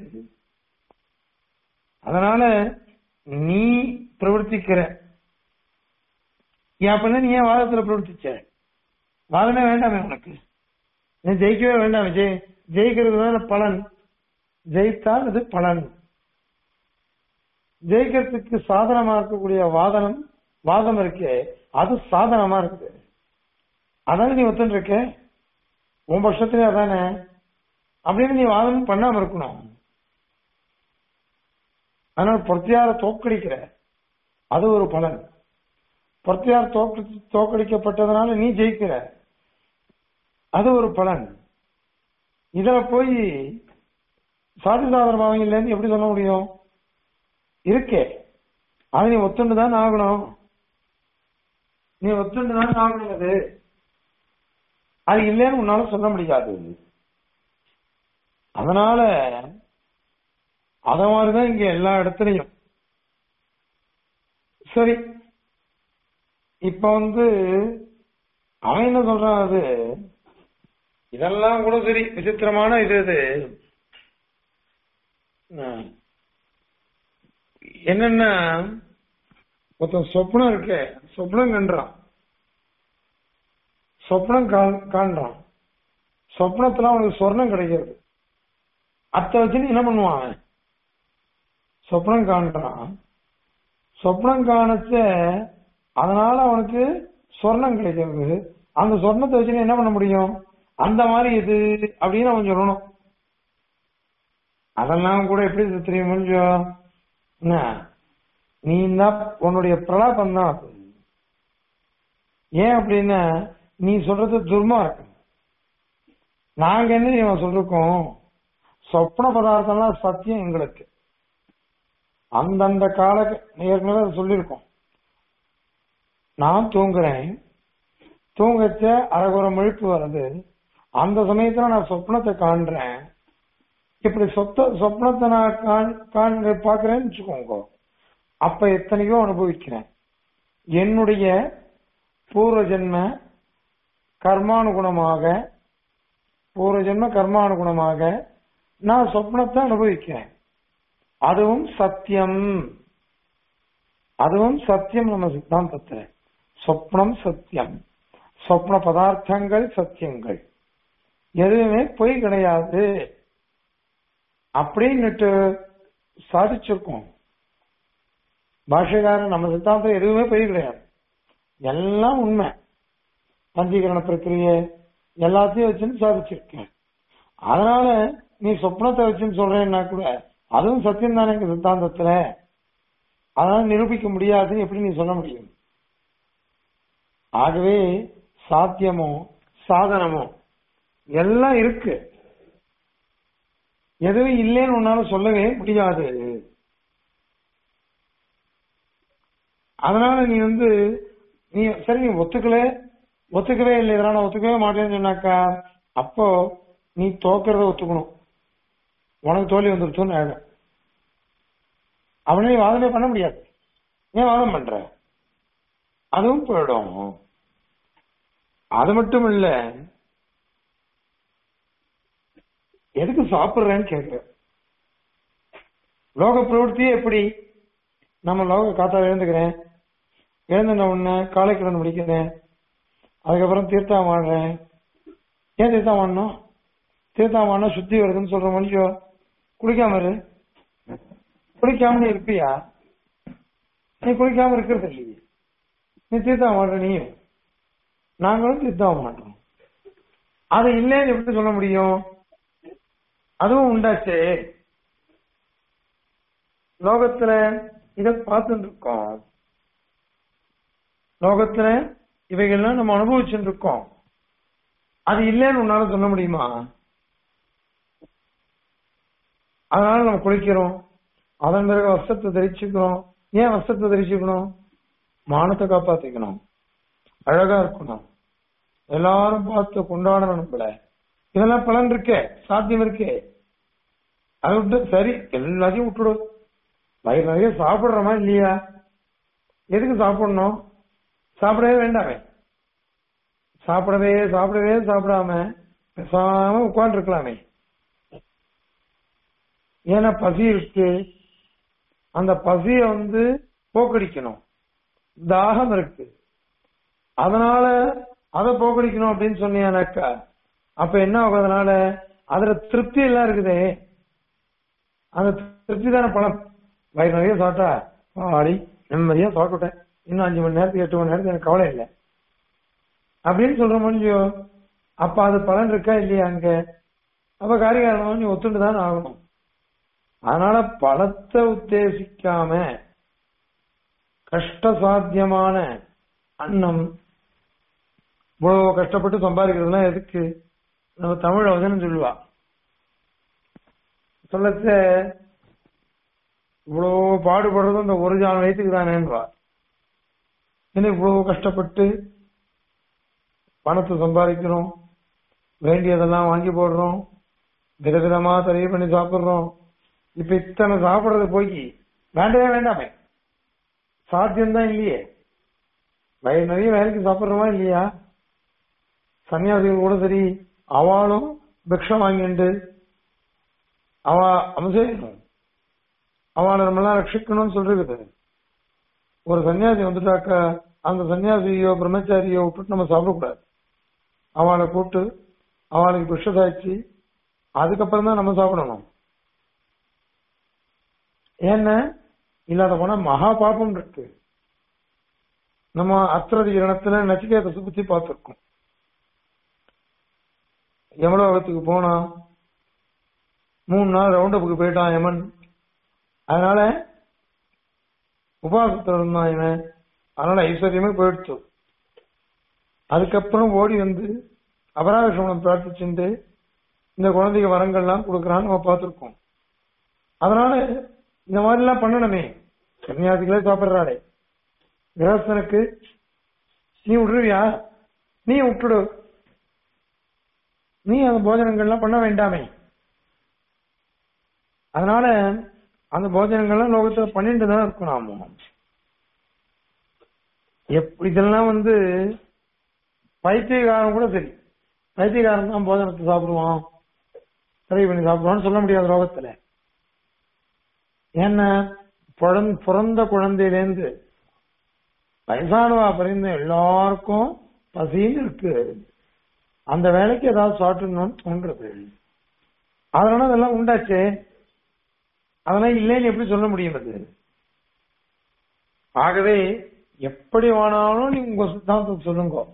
S1: அதனால நீ பிரவர்த்திக்கிற ஏன் அப்படின்னா நீ ஏன் வாதத்துல பிரவர்த்திச்ச வாதமே வேண்டாமே உனக்கு நீ ஜெயிக்கவே வேண்டாம் ஜெய் ஜெயிக்கிறது தானே பலன் ஜெயித்தால் அது பலன் ஜெயிக்கிறதுக்கு சாதனமா இருக்கக்கூடிய வாதனம் வாதம் இருக்கே அது சாதனமா இருக்குது அதான நீ ஒத்துன்னு இருக்க உன் பட்சத்திலே அதானே அப்படின்னு நீ வாதம் பண்ணாம இருக்கணும் அதனால பொறுத்தியார தோக்கடிக்கிற அது ஒரு பலன் பொறுத்தியார் தோக்க தோக்கடிக்கப்பட்டதுனால நீ ஜெயிக்கிற அது ஒரு பலன் இதுல போய் சாதி சாதனமாக இல்லைன்னு எப்படி சொல்ல முடியும் இருக்கே அது நீ ஒத்துண்டு தான் ஆகணும் நீ ஒத்துண்டு தான் ஆகணும் அது அது இல்லைன்னு உன்னால சொல்ல முடியாது அதனால அத மாதிரிதான் இங்க எல்லா இடத்துலயும் சரி இப்ப வந்து அவன் என்ன சொல்றான் அது இதெல்லாம் கூட சரி விசித்திரமான இது இது ஆஹ். என்னன்னா ஒருத்தன் சொப்னம் இருக்கே சொப்னம் கண்டான் சொப்னம் கா- காண்றான் சொப்னத்துல அவனுக்கு சொர்ணம் கிடைக்கிறது அத்தை வச்சு நீ என்ன பண்ணுவான் அவன்? சொப்னம் காண்றான் சொப்னம் காணச்ச அதனால அவனுக்கு சொர்ணம் கிடைக்கிறது அந்த சொர்ணத்தை வச்சு நீ என்ன பண்ண முடியும் அந்த மாதிரி இது அப்படின்னு அவன் சொல்லணும் அதெல்லாம் கூட எப்படி தெரியும் முடியும் என்ன நீ தான் உன்னுடைய பிரலாபம் தான் அது. ஏன் அப்படின்னா நீ சொல்றது துர்மார்க்கம் நாங்க என்ன இவன் சொல்லிருக்கோம் சொப்ன பதார்த்தம்லாம் சத்தியம் எங்களுக்கு அந்தந்த கால ஏற்கனவே அதை சொல்லியிருக்கோம் நான் தூங்குறேன் தூங்கச்ச அரைகுறை முழிப்பு வருது அந்த சமயத்துல நான் சொப்னத்தை காண்றேன் இப்படி சொத்த சொப்னத்தை நான் காண்- காண்க பாக்குறேன்னு வச்சுக்கோங்க அப்ப எத்தனையோ அனுபவிக்கிறேன் என்னுடைய பூர்வ ஜென்ம கர்மானுகுணமாக பூர்வ ஜென்ம கர்மானுகுணமாக நான் சொப்னத்தை அனுபவிக்கிறேன் அதுவும் சத்தியம் அதுவும் சத்தியம் நம்ம சித்தாந்தத்துல சொப்னம் சத்தியம் சொப்ன பதார்த்தங்கள் சத்தியங்கள் எதுவுமே பொய் கிடையாது அப்படின்னுட்டு சாதிச்சிருக்கோம் பாஷைக்காரன் நம்ம சித்தாந்தம் எதுவுமே பொய் கிடையாது எல்லாம் உண்மை பஞ்சீகரண பிரக்கிரியை எல்லாத்தையும் வச்சுன்னு சாதிச்சிருக்கேன் அதனால நீ சொப்னத்தை வச்சுன்னு சொல்றேன்னா கூட அதுவும் சத்தியம் தானே எங்க சித்தாந்தத்துல அதனால நிரூபிக்க முடியாதுன்னு எப்படி நீ சொல்ல முடியும் ஆகவே சாத்தியமோ சாதனமோ எல்லாம் இருக்கு எதுவும் இல்லைன்னு உன்னால சொல்லவே முடியாது அதனால நீ வந்து நீ சரி நீ ஒத்துக்கல ஒத்துக்கவே இல்லை இதெல்லாம் நான் ஒத்துக்கவே மாட்டேன்னு சொன்னாக்கா அப்போ நீ தோக்கிறத ஒத்துக்கணும் உனக்கு தோல்வி வந்துருச்சுன்னு ஆயிடும் அவனே வாதமே பண்ண முடியாது ஏன் வாதம் பண்ற அதுவும் போயிடும் அது மட்டும் இல்ல எதுக்கு சாப்பிடுறேன்னு கேட்கிற லோக பிரவൃத்தியே எப்படி நம்ம லோக காத்தா எழுந்துக்கிறேன் எழுந்துன உடனே காலை கிடந்து முடிக்கிறேன் அதுக்கப்புறம் தீர்த்தம் ஆடுறேன் ஏன் தீர்த்தம் ஆடணும் தீர்த்தம் ஆடினா சுத்தி வருதுன்னு சொல்ற மனுஷன் குளிக்காம இரு குளிக்காம நீ இருப்பியா நீ குளிக்காம இருக்கிறது இல்லையே நீ தீர்த்தம் ஆடுற நீயும் நாங்களும் தீர்த்தம் மாட்டோம் அது இல்லைன்னு எப்படி சொல்ல முடியும் அதுவும் உண்டாச்சே லோகத்துல இத பார்த்துட்டு இருக்கோம் லோகத்துல இவைகள்லாம் நம்ம அனுபவிச்சுட்டு இருக்கோம் அது இல்லைன்னு உன்னால சொல்ல முடியுமா அதனால நம்ம குளிக்கிறோம் அதன் பிறகு வஸ்திரத்தை தரிச்சுக்கிறோம் ஏன் வஸ்திரத்தை தரிச்சுக்கணும் மானத்தை காப்பாத்திக்கணும் அழகா இருக்கணும் எல்லாரும் பார்த்து கொண்டாடணும் நம்மள இதெல்லாம் பலன் இருக்கே சாத்தியம் இருக்கே அதை விட்டு சரி எல்லாத்தையும் விட்டுடும் வயிறு நிறைய சாப்பிடுறோமா இல்லையா எதுக்கு சாப்பிடணும் சாப்பிடவே வேண்டாமே சாப்பிடவே சாப்பிடவே சாப்பிடாம பேசாம உட்கார்ந்து இருக்கலாமே ஏன்னா பசி இருக்கு அந்த பசிய வந்து போக்கடிக்கணும் தாகம் இருக்கு அதனால அதை போக்கடிக்கணும் அப்படின்னு சொன்னியானாக்கா அப்ப என்ன ஆகும் அதனால அதுல திருப்தி எல்லாம் இருக்குதே அந்த திருப்தி தானே பணம் வயிறு நிறைய சாப்பிட்டா ஆடி நிம்மதியா சாப்பிட்டுட்டேன் இன்னும் அஞ்சு மணி நேரத்துக்கு எட்டு மணி நேரத்துக்கு எனக்கு கவலை இல்லை அப்படின்னு சொல்ற முடிஞ்சோ அப்ப அது பலன் இருக்கா இல்லையா அங்க அப்ப காரிகாரணம் நீ ஒத்துண்டு தான் ஆகணும் அதனால பலத்தை உத்தேசிக்காம கஷ்ட சாத்தியமான அன்னம் இவ்வளவு கஷ்டப்பட்டு சம்பாதிக்கிறதுலாம் எதுக்கு நம்ம தமிழ் வசனம் சொல்லுவா சொல்லச்ச இவ்வளவு பாடுபடுறதும் இந்த ஒரு ஜான வயிற்றுக்கு தானேன்றா என்ன இவ்வளவு கஷ்டப்பட்டு பணத்தை சம்பாதிக்கிறோம் வேண்டியதெல்லாம் வாங்கி போடுறோம் விதவிதமா தரைய பண்ணி சாப்பிடுறோம் இப்ப இத்தனை சாப்பிடுறது போய் வேண்டவே வேண்டாமே சாத்தியம்தான் இல்லையே வயிறு நிறைய வேலைக்கு சாப்பிடுறோமா இல்லையா சன்னியாசிகள் கூட சரி அவளும் பிக்ஷம் வாங்கிண்டு அவ அம்சம் அவளை நம்மளாம் ரட்சிக்கணும்னு சொல்றது ஒரு சன்னியாசி வந்துட்டாக்க அந்த சன்னியாசியோ பிரம்மச்சாரியோ விட்டுட்டு நம்ம சாப்பிடக்கூடாது அவளை கூப்பிட்டு அவளுக்கு பிஷ சாய்ச்சி அதுக்கப்புறம் தான் நம்ம சாப்பிடணும் ஏன்னா இல்லாத போனா மகா பாபம் இருக்கு நம்ம அத்திரதி இரணத்துல நச்சிகேத சுத்தி பார்த்திருக்கோம் யமலோகத்துக்கு போனா மூணு நாள் ரவுண்டப்புக்கு போயிட்டான் யமன் அதனால உபாசத்தில் இருந்தான் இவன் அதனால ஐஸ்வர்யமே போயிடுச்சு அதுக்கப்புறம் ஓடி வந்து அபராதம் பிரார்த்திச்சுட்டு இந்த குழந்தைக்கு வரங்கள்லாம் கொடுக்கறான்னு நம்ம பார்த்திருக்கோம் அதனால இந்த மாதிரி எல்லாம் பண்ணணுமே சன்னியாசிகளே சாப்பிடுறாளே கிரகஸ்தனுக்கு நீ விட்டுருவியா நீ விட்டுடு நீ அந்த போஜனங்கள்லாம் பண்ண வேண்டாமே அதனால அந்த போஜனங்கள்லாம் லோகத்துல பண்ணிட்டு தான் இருக்கும் நாம எப் இதெல்லாம் வந்து பைத்தியகாரன் கூட சரி பைத்தியகாரன் தான் போஜனத்தை சாப்பிடுவான் சரி பண்ணி சாப்பிடுவான்னு சொல்ல முடியாது லோகத்துல ஏன்னா பிறந்த பிறந்த குழந்தையிலேருந்து வயசானவா பிறந்த எல்லாருக்கும் பசின்னு இருக்கு அந்த வேலைக்கு ஏதாவது சாப்பிடணும்னு தோன்றது அதனால அதெல்லாம் உண்டாச்சே அதெல்லாம் இல்லைன்னு எப்படி சொல்ல முடியும் அது ஆகவே எப்படி வேணாலும் நீங்க உங்க சித்தாந்தம் சொல்லுங்க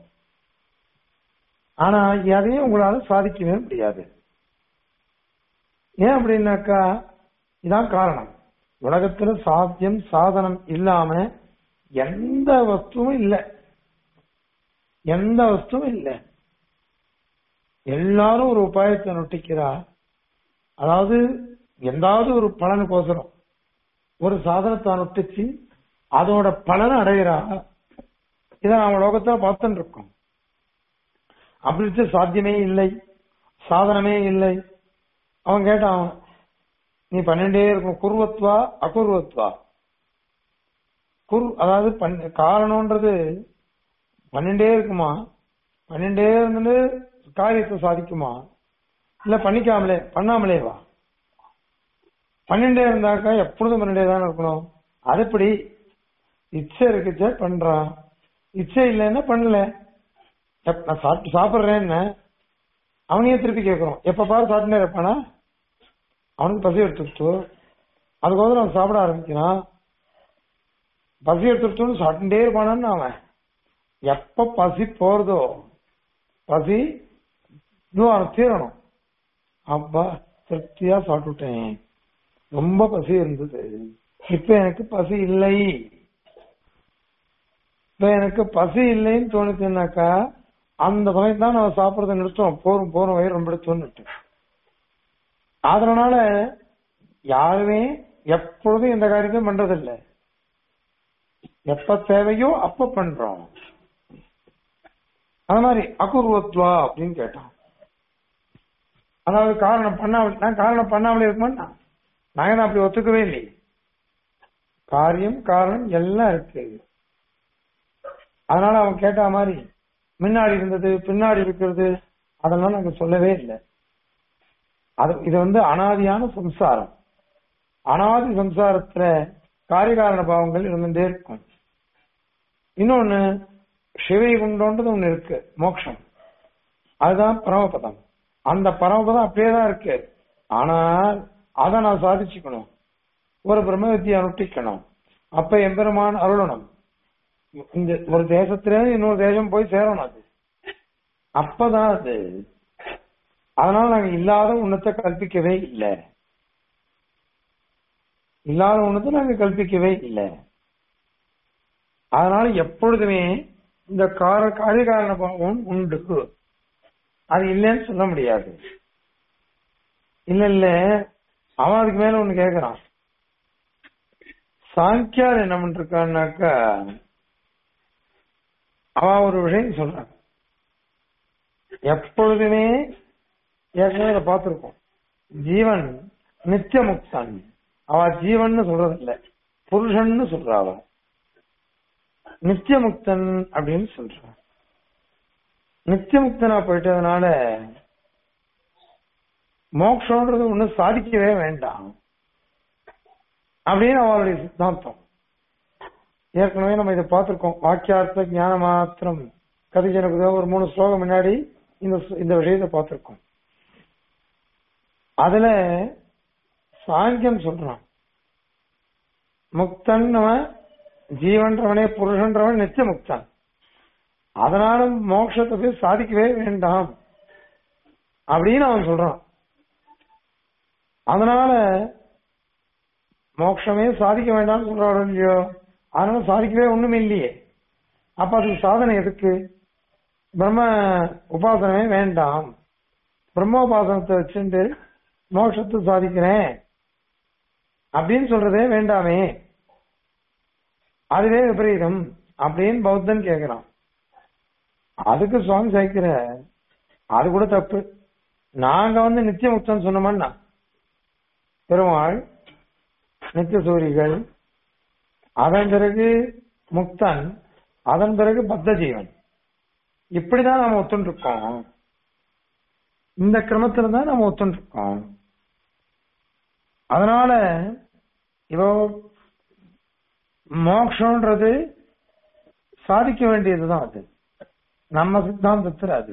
S1: ஆனா எதையும் உங்களால சாதிக்கவே முடியாது ஏன் அப்படின்னாக்கா இதான் காரணம் உலகத்துல சாத்தியம் சாதனம் இல்லாம எந்த வஸ்துவும் இல்லை எந்த வஸ்துவும் இல்லை எல்லாரும் ஒரு உபாயத்தை நொட்டிக்கிறா அதாவது எந்தாவது ஒரு பலனுக்கோசரம் ஒரு சாதனத்தை நொட்டிச்சு அதோட பலனை அடைகிறா இதை நாம லோகத்துல பார்த்துட்டு இருக்கோம் அப்படி இருக்க சாத்தியமே இல்லை சாதனமே இல்லை அவன் கேட்டான் நீ பன்னெண்டே இருக்கும் குருவத்வா அகுர்வத்வா குரு அதாவது பன்ன- காரணம்ன்றது பன்னெண்டே இருக்குமா பன்னெண்டே இருந்து காரியத்தை சாதிக்குமா இல்ல பண்ணிக்காமலே பண்ணாமலே வா பன்னெண்டே இருந்தாக்கா எப்பொழுதும் பன்னெண்டே தானே இருக்கணும் அது எப்படி இச்சை இருக்குச்சே பண்றான் இச்சை இல்லைன்னா பண்ணல எப்- நான் சாப்பிட்டு சாப்பிடுறேன்னு அவனையே திருப்பி கேட்கறோம் எப்ப பாரு சாப்பிட்டுனே இருப்பானா அவனுக்கு பசி எடுத்துட்டு அதுக்கோசரம் அவன் சாப்பிட ஆரம்பிக்கிறான் பசி எடுத்துட்டுன்னு சாப்பிட்டுட்டே இருப்பானான்னு அவன் எப்ப பசி போறதோ பசி இன்னும் அவனுக்கு தீரணும் அப்பா திருப்தியா சாப்பிட்டுட்டேன் ரொம்ப பசி இருந்தது இப்ப எனக்கு பசி இல்லை இப்ப எனக்கு பசி இல்லைன்னு தோணுச்சுன்னாக்கா அந்த சமயம் தான் நம்ம சாப்பிடறத நிறுத்தோம் போரும் போரும் வயிறு ரொம்ப எடுத்தோன்னுட்டு அதனால யாருமே எப்பொழுதும் எந்த காரியத்தையும் பண்றதில்லை எப்ப தேவையோ அப்ப பண்றோம் அது மாதிரி அகுர்வத்வா அப்படின்னு கேட்டான் அதாவது காரணம் பண்ணாமல் நான் காரணம் பண்ணாமலே இருக்குமான்னா நான் என்ன அப்படி ஒத்துக்கவே இல்லை காரியம் காரணம் எல்லாம் இருக்கு அதனால அவன் கேட்ட மாதிரி முன்னாடி இருந்தது பின்னாடி இருக்கிறது அதெல்லாம் நாங்க சொல்லவே இல்லை அது இது வந்து அனாதியான சம்சாரம் அனாதி சம்சாரத்துல காரியகாரண பாவங்கள் இருந்துட்டே இருக்கும் இன்னொன்னு சிவைகுண்டோன்றது ஒண்ணு இருக்கு மோட்சம் அதுதான் பரமபதம் அந்த பரமபதம் அப்படியே தான் இருக்கு ஆனால் அதை நான் சாதிச்சுக்கணும் ஒரு பிரம்ம வித்தியை அனுஷ்டிக்கணும் அப்ப எம்பெருமான் அருளணும் இந்த ஒரு தேசத்துல இன்னொரு தேசம் போய் சேரணும் அது அப்பதான் அது அதனால நாங்க இல்லாத உன்னத்தை கல்பிக்கவே இல்லை இல்லாத உன்னத்தை நாங்க கல்பிக்கவே இல்லை அதனால எப்பொழுதுமே இந்த கார காரியகாரண பாவம் உண்டு அது இல்லைன்னு சொல்ல முடியாது இல்ல இல்ல அவன் அதுக்கு மேல ஒண்ணு கேக்குறான் சாங்கியார் என்ன பண்ணிருக்கான்னாக்கா அவன் ஒரு விஷயம் சொல்றான் எப்பொழுதுமே ஏற்கனவே அதை பார்த்திருக்கோம் ஜீவன் நித்திய முக்தான் அவ ஜீவன் சொல்றது இல்ல புருஷன்னு சொல்றா அவ நித்தியமுக்தன் அப்படின்னு சொல்றான் நித்தியமுக்தனா போயிட்டதுனால மோக்ஷன்றது ஒண்ணு சாதிக்கவே வேண்டாம் அப்படின்னு அவளுடைய சித்தாந்தம் ஏற்கனவே நம்ம இதை பார்த்திருக்கோம் வாக்கியார்த்த ஞான மாத்திரம் கதிஜனக்கு ஒரு மூணு ஸ்லோகம் முன்னாடி இந்த இந்த விஷயத்தை பார்த்திருக்கோம் அதுல சாங்கியம் சொல்றான் முக்தன் அவன் ஜீவன்றவனே புருஷன்றவன் நித்திய முக்தான் அதனால மோட்சத்தை போய் சாதிக்கவே வேண்டாம் அப்படின்னு அவன் சொல்றான் அதனால மோட்சமே சாதிக்க வேண்டாம்னு சொல்றாரு இல்லையோ அதனால சாதிக்கவே ஒண்ணுமே இல்லையே அப்ப அதுக்கு சாதனை எதுக்கு பிரம்ம உபாசனமே வேண்டாம் பிரம்மோபாசனத்தை வச்சுட்டு மோட்சத்தை சாதிக்கிறேன் அப்படின்னு சொல்றதே வேண்டாமே அதுவே விபரீதம் அப்படின்னு பௌத்தன் கேக்குறான் அதுக்கு சுவாமி சாய்க்கிற அது கூட தப்பு நாங்க வந்து நித்திய முக்தன் சொன்னோம்னா பெருமாள் நித்திய சூரிகள் அதன் பிறகு முக்தன் அதன் பிறகு பத்த ஜீவன் இப்படிதான் நாம ஒத்துன்னு இருக்கோம் இந்த கிரமத்துல தான் நாம ஒத்துன்னு இருக்கோம் அதனால இப்போ மோக்ஷன்றது சாதிக்க வேண்டியதுதான் அது நம்ம சித்தாந்தத்துல அது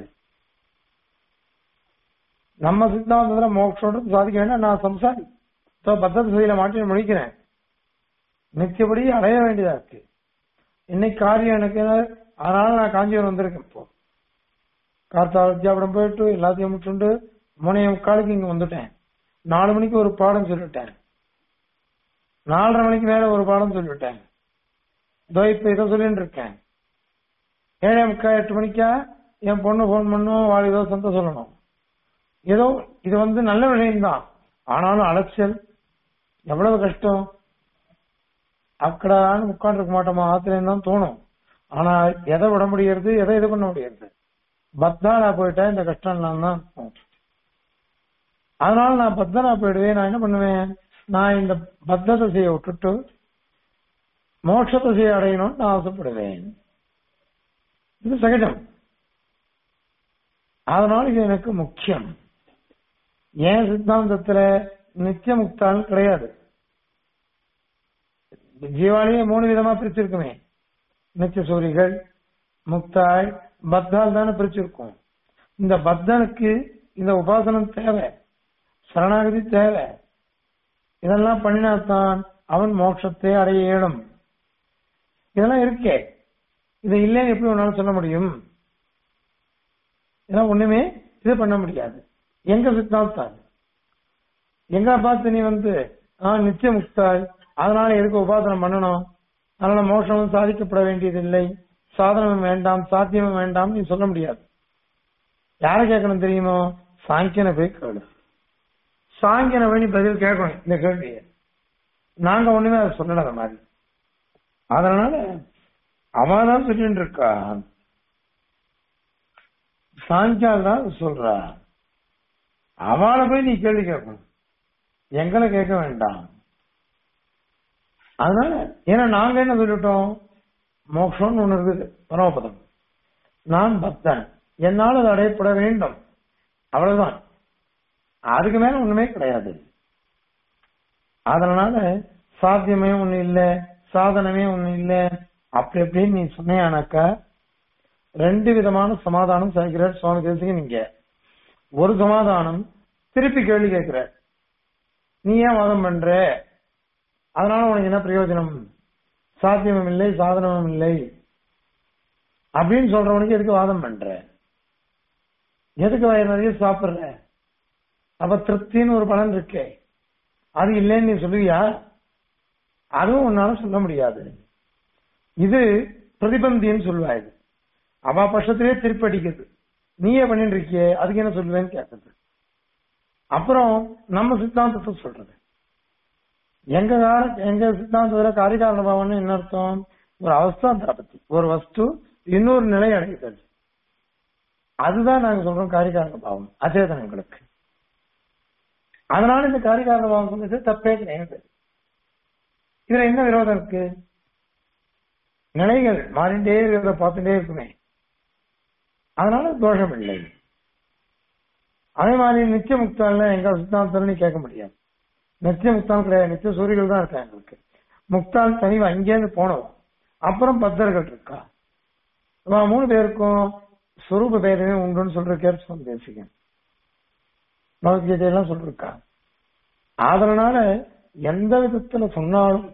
S1: நம்ம சித்தாந்தத்துல மோக்ஷன்றது சாதிக்க வேண்டாம் நான் சம்சாரி பத்தத்து செய்யல மாட்டி முடிக்கிறேன் நிச்சயப்படி அடைய வேண்டியதா இருக்கு இன்னைக்கு காரியம் எனக்கு அதனால நான் காஞ்சிபுரம் வந்திருக்கேன் இப்போ கார்த்தால வித்யாபுரம் போயிட்டு எல்லாத்தையும் முடிச்சுட்டு மூணைய முக்காலுக்கு இங்க வந்துட்டேன் நாலு மணிக்கு ஒரு பாடம் சொல்லிட்டேன் நாலரை மணிக்கு மேல ஒரு பாடம் சொல்லிவிட்டேன் இதோ இப்ப இதை சொல்லிட்டு இருக்கேன் ஏழே முக்கா எட்டு மணிக்கா என் பொண்ணு போன் பண்ணும் வாழ் ஏதோ சொந்த சொல்லணும் ஏதோ இது வந்து நல்ல விஷயம்தான் ஆனாலும் அலைச்சல் எவ்வளவு கஷ்டம் அக்கடான்னு உட்காந்துருக்க மாட்டோமா ஆத்திரம் தான் தோணும் ஆனா எதை விட முடியறது எதை இது பண்ண முடியறது பத்தானா போயிட்டா இந்த கஷ்டம் எல்லாம் தான் இருக்கும். அதனால நான் பத்தனா போயிடுவேன் நான் என்ன பண்ணுவேன் நான் இந்த பத்த திசையை விட்டுட்டு மோட்ச திசையை அடையணும்னு நான் ஆசைப்படுவேன் இது சகஜம் அதனால இது எனக்கு முக்கியம் ஏன் சித்தாந்தத்துல நித்திய முக்தால் கிடையாது ஜீவாலேயே மூணு விதமா பிரிச்சிருக்குமே நித்திய சூரிகள் முக்தாய் பத்தால் தானே பிரிச்சிருக்கோம் இந்த பத்தனுக்கு இந்த உபாசனம் தேவை சரணாகதி தேவை இதெல்லாம் பண்ணினாத்தான் அவன் மோட்சத்தை அடைய இயலும் இதெல்லாம் இருக்கே இது இல்லைன்னு எப்படி உன்னால சொல்ல முடியும் இதெல்லாம் ஒண்ணுமே இது பண்ண முடியாது எங்க சித்தாந்தம் எங்க பார்த்து நீ வந்து ஆஹ் நித்திய முக்தாய் அதனால எதுக்கு உபாசனம் பண்ணணும் அதனால மோஷமும் சாதிக்கப்பட வேண்டியதில்லை சாதனமும் வேண்டாம் சாத்தியமும் வேண்டாம் நீ சொல்ல முடியாது யாரை கேட்கணும் தெரியுமோ சாங்கியனை போய் கேளு சாங்கியனை போய் நீ பதில் கேட்கணும் இந்த கேள்வியை நாங்க ஒண்ணுமே அதை சொல்லல அந்த மாதிரி அதனால அவன் தான் சொல்லிட்டு இருக்கா சாங்கியால் தான் சொல்றா அவளை போய் நீ கேள்வி கேட்கணும் எங்களை கேட்க வேண்டாம் அதனால ஏன்னா நாங்க என்ன சொல்லிட்டோம் மோட்சம்னு ஒண்ணு இருக்குது பரமபதம் நான் பக்தன் என்னால் அது அடையப்பட வேண்டும் அவ்வளவுதான் அதுக்கு மேல ஒண்ணுமே கிடையாது அதனால சாத்தியமே ஒண்ணு இல்ல சாதனமே ஒண்ணு இல்ல அப்படி அப்படின்னு நீ சொன்னியானாக்கா ரெண்டு விதமான சமாதானம் சாய்க்கிறார் சுவாமி தேசிக நீங்க ஒரு சமாதானம் திருப்பி கேள்வி கேட்கிற நீ ஏன் வாதம் பண்ற அதனால உனக்கு என்ன பிரயோஜனம் சாத்தியமும் இல்லை சாதனமும் இல்லை அப்படின்னு சொல்றவனுக்கு எதுக்கு வாதம் பண்ற எதுக்கு வயிறு நிறைய சாப்பிடுற அப்ப திருப்தின்னு ஒரு பலன் இருக்கே அது இல்லைன்னு நீ சொல்லுவியா அதுவும் உன்னால சொல்ல முடியாது இது பிரதிபந்தின்னு சொல்லுவா இது அவ பட்சத்திலே திருப்பி அடிக்குது நீயே பண்ணிட்டு இருக்கியே அதுக்கு என்ன சொல்லுவேன்னு கேட்குது அப்புறம் நம்ம சித்தாந்தத்தை சொல்றது எங்க கார- எங்க சித்தாந்தத்துல காரிகாரண பாவம்னு என்ன அர்த்தம் ஒரு அவஸ்தாந்தர பத்தி ஒரு வஸ்து இன்னொரு நிலை அடைகிறது அதுதான் நாங்க சொல்றோம் காரிகாரண பாவம் அச்சேதனங்களுக்கு அதனால இந்த காரிகாரண பாவம் சொல்லிட்டு தப்பே கிடையாது இதுல என்ன விரோதம் இருக்கு நிலைகள் மாறிண்டே இருக்கிறத பார்த்துட்டே இருக்குமே அதனால தோஷம் இல்லை அதே மாதிரி நித்திய முக்தால எங்க சித்தாந்தத்துல நீ கேட்க முடியாது நித்திய முக்தான் கிடையாது நித்திய சூரியர்கள் தான் இருக்கா எங்களுக்கு முக்தான் தனிவா இங்கேருந்து போனோம் அப்புறம் பக்தர்கள் இருக்கா இவா மூணு பேருக்கும் சுரூப பேதமே உண்டுன்னு சொல்ற கேட்டு பேசிக்க பகவத்கீதையெல்லாம் சொல்லிருக்கா அதனால எந்த விதத்துல சொன்னாலும்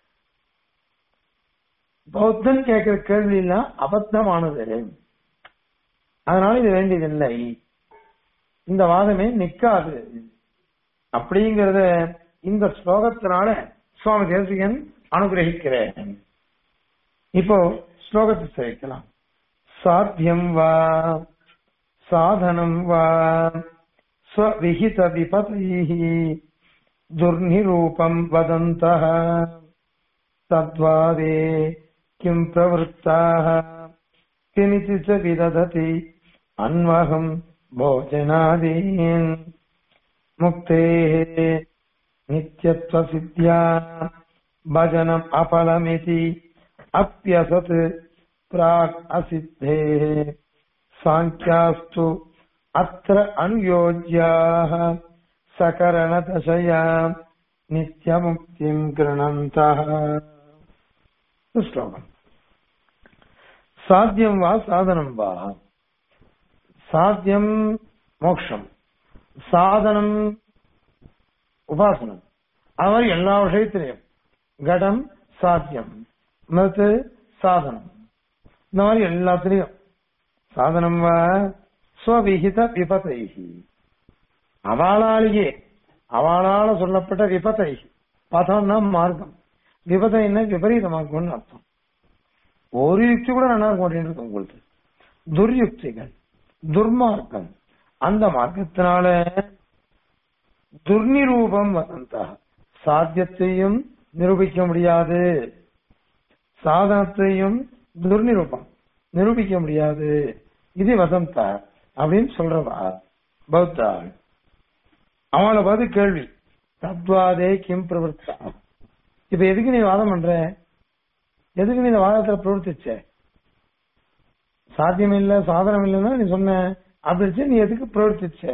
S1: பௌத்தன் கேட்கிற கேள்வி எல்லாம் அபத்தமானது அதனால இது வேண்டியதில்லை இந்த வாதமே நிக்காது அப்படிங்கறத இந்த ஸ்லோகத்தினால சுவாமி தேசிகன் அனுகிரகிக்கிறேன் இப்போ ஸ்லோகத்தை சேர்க்கலாம் சாத்தியம் வா சாதனம் வா ஸ்வவிஹித விபதைः துர்நிரூபம் வதந்தः तद्वादे किं प्रवृत्ताः किमिति च विदधति अन्वहम् भोजनादीन् मुक्तेः नित्यत्वसिद्ध्या भजनम् अपलमिति अप्यसत् प्राक् असिद्धेः साङ्ख्यास्तु अत्र अनुयोज्याः सकरणदशया नित्यमुक्तिम् गृह्णन्तः श्लोकम् சாத்தியம் வா சாதனம் வா சாத்தியம் மோக்ஷம் சாதனம் உபாசனம் அது மாதிரி எல்லா விஷயத்திலையும் கடம் சாத்தியம் மிருத்து சாதனம் இந்த மாதிரி எல்லாத்திலையும் சாதனம் வா ஸ்வவிகித விபதைகி அவளாலேயே அவளால சொல்லப்பட்ட விபத்தை பதம்னா மார்க்கம் விபதம் விபரீத மார்க்கம்னு அர்த்தம் ஒரு யுக்தி கூட நல்லா இருக்க மாட்டேன்றது உங்களுக்கு துர்யுக்திகள் துர்மார்க்கம் அந்த மார்க்கத்தினால துர்நிரூபம் வசந்தா சாத்தியத்தையும் நிரூபிக்க முடியாது சாதனத்தையும் துர்நிரூபம் நிரூபிக்க முடியாது இது வசந்தா அப்படின்னு சொல்றவா பௌத்தாள் அவளை பார்த்து கேள்வி தத்வாதே கிம் பிரவர்த்தா இப்ப எதுக்கு நீ வாதம் பண்ற எதுக்கு நீ இந்த வாதத்துல பிரவர்த்திச்ச சாத்தியம் இல்ல சாதனம் இல்லைன்னா நீ சொன்ன அப்படி நீ எதுக்கு பிரவர்த்திச்ச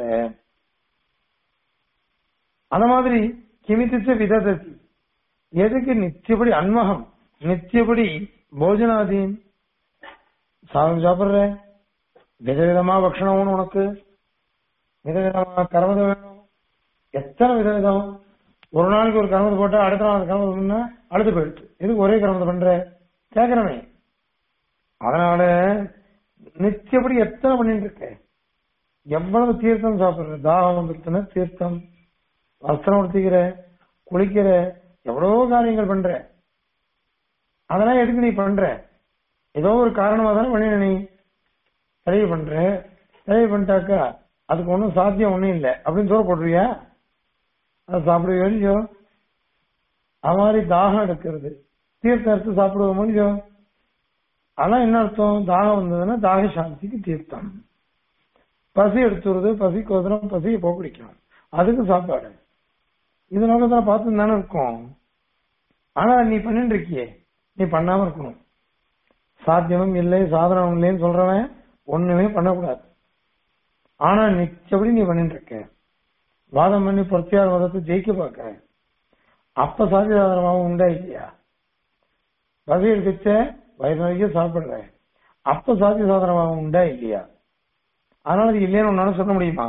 S1: அந்த மாதிரி கிமித்திச்ச விததத்தி எதுக்கு நித்தியபடி அன்மகம் நித்தியபடி போஜனாதீன் சாதம் சாப்பிடுற விதவிதமா பக்ஷணம் வேணும் உனக்கு விதவிதமா கரமது வேணும் எத்தனை விதவிதம் ஒரு நாளைக்கு ஒரு கரமது போட்டா அடுத்த நாள் அந்த கரமது பண்ணா அடுத்து போயிடுச்சு எதுக்கு ஒரே கரமது பண்ற கேக்குறமே அதனால நித்தியபடி எத்தனை பண்ணிட்டு இருக்க எவ்வளவு தீர்த்தம் சாப்பிடுற தாகம் வந்துருச்சுன்னா தீர்த்தம் வஸ்திரம் உடுத்திக்கிற குளிக்கிற எவ்வளவோ காரியங்கள் பண்ற அதெல்லாம் எதுக்கு நீ பண்ற ஏதோ ஒரு காரணமா தானே பண்ணின நீ தடவை பண்ற தடவை பண்ணிட்டாக்கா அதுக்கு ஒன்றும் சாத்தியம் ஒன்றும் இல்லை அப்படின்னு சொல்ல போடுறியா அதை சாப்பிடுவியோ இல்லையோ அது மாதிரி தாகம் எடுக்கிறது தீர்த்தம் எடுத்து சாப்பிடுவோம் முடியும் அதான் என்ன அர்த்தம் தாகம் வந்ததுன்னா தாக சாந்திக்கு தீர்த்தம் பசி எடுத்துறது பசிக்கு ஒதுரம் பசியை போக்கடிக்கணும் அதுக்கு சாப்பாடு இது நோக்கத்துல பார்த்து தானே இருக்கும் ஆனா நீ பண்ணிட்டு இருக்கியே நீ பண்ணாம இருக்கணும் சாத்தியமும் இல்லை சாதனமும் இல்லைன்னு சொல்றவன் ஒண்ணுமே பண்ணக்கூடாது ஆனா நிச்சயப்படி நீ பண்ணிட்டு இருக்க வாதம் பண்ணி பிரத்தியார் மதத்தை ஜெயிக்க பாக்குற அப்ப சாத்திய சாதனமாகவும் உண்டா இல்லையா பசி எடுத்துச்ச வயிறு நிறைய சாப்பிடுற அப்ப சாத்திய சாதனமாகவும் உண்டா இல்லையா அதனால அது இல்லைன்னு உன்னால சொல்ல முடியுமா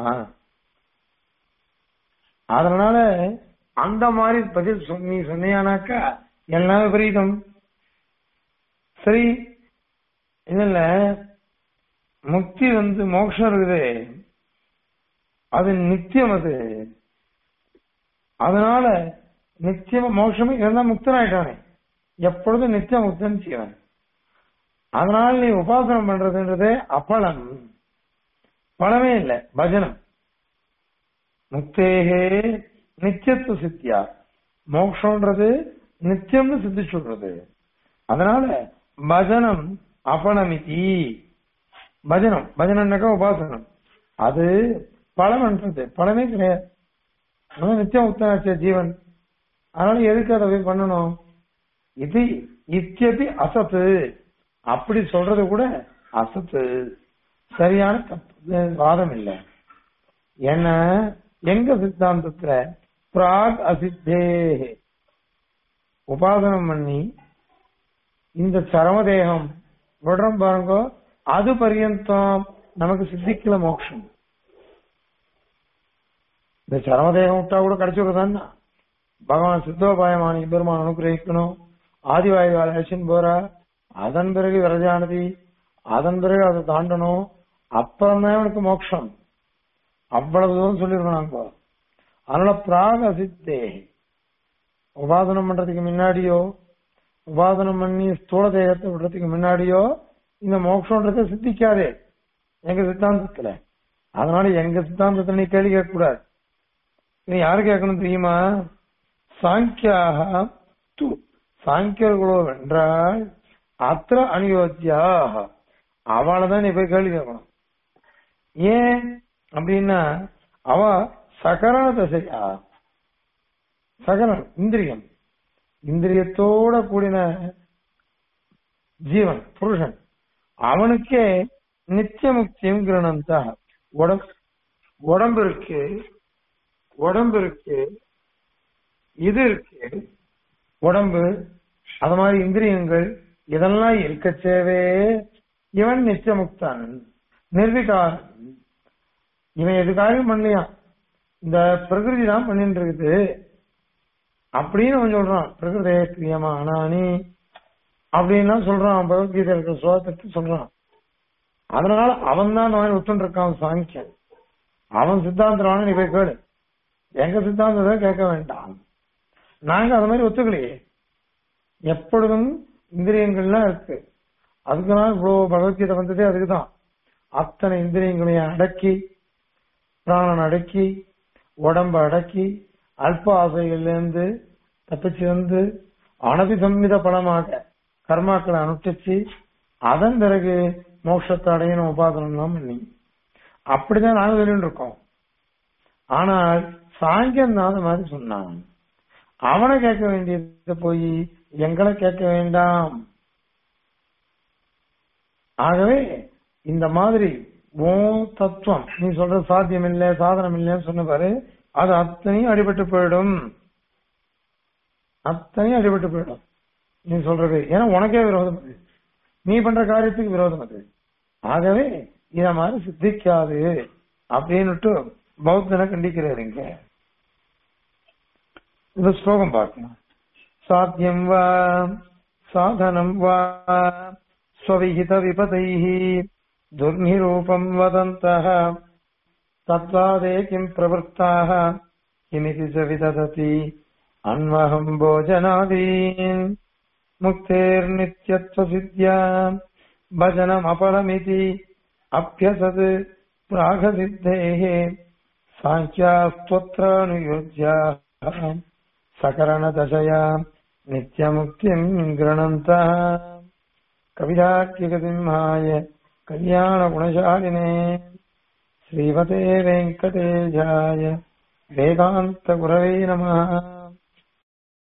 S1: அதனால அந்த மாதிரி பதில் சொ- நீ சொன்னியானாக்கா எல்லாம் விபரீதம் சரி இதுல முக்தி வந்து மோட்சம் இருக்குது அது நித்தியம் அது அதனால நித்தியம் மோட்சமே இருந்தா முக்தனாயிட்டானே எப்பொழுதும் நித்திய முக்தன் செய்வன் அதனால நீ உபாசனம் பண்றதுன்றதே அப்பளம் பலமே இல்லை பஜனம் முக்தேகே நித்தியத்துவ சித்தியா மோக்ஷன்றது நித்தியம்னு சித்தி சொல்றது அதனால பஜனம் அபனமிதி பஜனம் பஜனம்னாக்கா உபாசனம் அது பலம்ன்றது பலமே கிடையாது அவன் நித்தியம் முக்தனாச்சே ஜீவன் அதனால எதுக்கு அதை போய் பண்ணணும் இது இத்தியபி அசத்து அப்படி சொல்றது கூட அசத்து சரியான தப்பு வாதம் இல்லை ஏன்னா எங்க சித்தாந்தத்துல பிராக் அசித்தே உபாசனம் பண்ணி இந்த சரமதேகம் விடுறோம் பாருங்க அது பரியந்தம் நமக்கு சித்திக்கல மோட்சம் இந்த சரமதேகம் விட்டா கூட கிடைச்சிருதான் பகவான் சித்தோபாயமான பெருமான் அனுகிரகிக்கணும் ஆதிவாயு அழைச்சின்னு போறா அதன் பிறகு விரஜானதி அதன் பிறகு அதை தாண்டணும் அப்புறம் தான் அவனுக்கு மோட்சம் அவ்வளவு தூரம் சொல்லிருக்கோம் நாங்க அதனால பிராக அசித்தே உபாதனம் பண்றதுக்கு முன்னாடியோ உபாதனம் பண்ணி ஸ்தூல தேகத்தை விடுறதுக்கு முன்னாடியோ இந்த மோட்சம்ன்றதை சித்திக்காதே எங்க சித்தாந்தத்துல அதனால எங்க சித்தாந்தத்துல நீ கேள்வி கேட்க கூடாது நீ யாரு கேட்கணும் தெரியுமா சாங்கியாக து சாங்கியர்களோ என்றால் அத்திர அனுயோத்தியாக அவளதான் நீ போய் கேள்வி கேட்கணும் ஏன் அப்படின்னா அவ சகரண தசையா சகரணம் இந்திரியம் இந்திரியத்தோட கூடின ஜீவன் புருஷன் அவனுக்கே நித்திய முக்தியும் கிரணந்தா உடம்பு உடம்பு இருக்கு உடம்பு இருக்கு இது இருக்கு உடம்பு அது மாதிரி இந்திரியங்கள் இதெல்லாம் இருக்கச்சேவே இவன் நித்தியமுக்தான் நிர்விகாரன் இவன் எதுக்காகவும் பண்ணலையாம் இந்த பிரகிருதி தான் பண்ணிட்டு இருக்குது அப்படின்னு அவன் சொல்றான் பிரகிருதே கிரியமா அனானி அப்படின்லாம் சொல்றான் பகவத்கீதை இருக்கிற ஸ்லோகத்தை சொல்றான் அதனால அவன் தான் அந்த மாதிரி ஒத்துன்னு இருக்கான் சாங்கியன் அவன் சித்தாந்தமான நீ போய் கேளு எங்க சித்தாந்தத்தை கேட்க வேண்டாம் நாங்க அது மாதிரி ஒத்துக்கலையே எப்பொழுதும் இந்திரியங்கள்லாம் இருக்கு அதுக்குதான் இவ்வளவு பகவத்கீதை வந்ததே அதுக்குதான் அத்தனை இந்திரியங்களையும் அடக்கி பிராணன் அடக்கி உடம்ப அடக்கி அல்ப ஆசைகள்ல இருந்து தப்பிச்சு வந்து அனபிசம்மித பலமாக கர்மாக்களை அனுஷ்டிச்சு அதன் பிறகு மோட்சத்தை அடையணும் உபாதனம் பண்ணி அப்படிதான் நாங்க சொல்லிட்டு இருக்கோம் ஆனால் சாங்கியன் தான் அந்த மாதிரி சொன்னான் அவனை கேட்க வேண்டியது போய் எங்களை கேட்க வேண்டாம் ஆகவே இந்த மாதிரி ஓ தத்துவம் நீ சொல்ற சாத்தியம் இல்லை சாதனம் இல்லைன்னு சொன்ன பாரு அது அத்தனையும் அடிபட்டு போயிடும் அத்தனையும் அடிபட்டு போயிடும் நீ சொல்றது ஏன்னா உனக்கே விரோதம் அது நீ பண்ற காரியத்துக்கு விரோதம் அது ஆகவே இத மாதிரி சித்திக்காது அப்படின்னுட்டு பௌத்தனை கண்டிக்கிறாரு இங்க இந்த ஸ்லோகம் பார்க்கணும் சாத்தியம் வா சாதனம் வா ஸ்வவிஹித விபதைः दुर्निरूपम् वदन्तः तत्त्वादे किम् प्रवृत्ताः किमिति च विदधति अन्वहम् भोजनादीन् मुक्तेर्नित्यत्वसिद्ध्या भजनमपरमिति अभ्यसत् प्रागसिद्धेः साङ्ख्यास्त्वत्रानुयोज्याः सकरणदशया नित्यमुक्तिम् गृणन्तः कविराज्यगसिंहाय कल्याणगुणशालिने श्रीमते वेङ्कटेशाय वेदान्तगुरवे नमः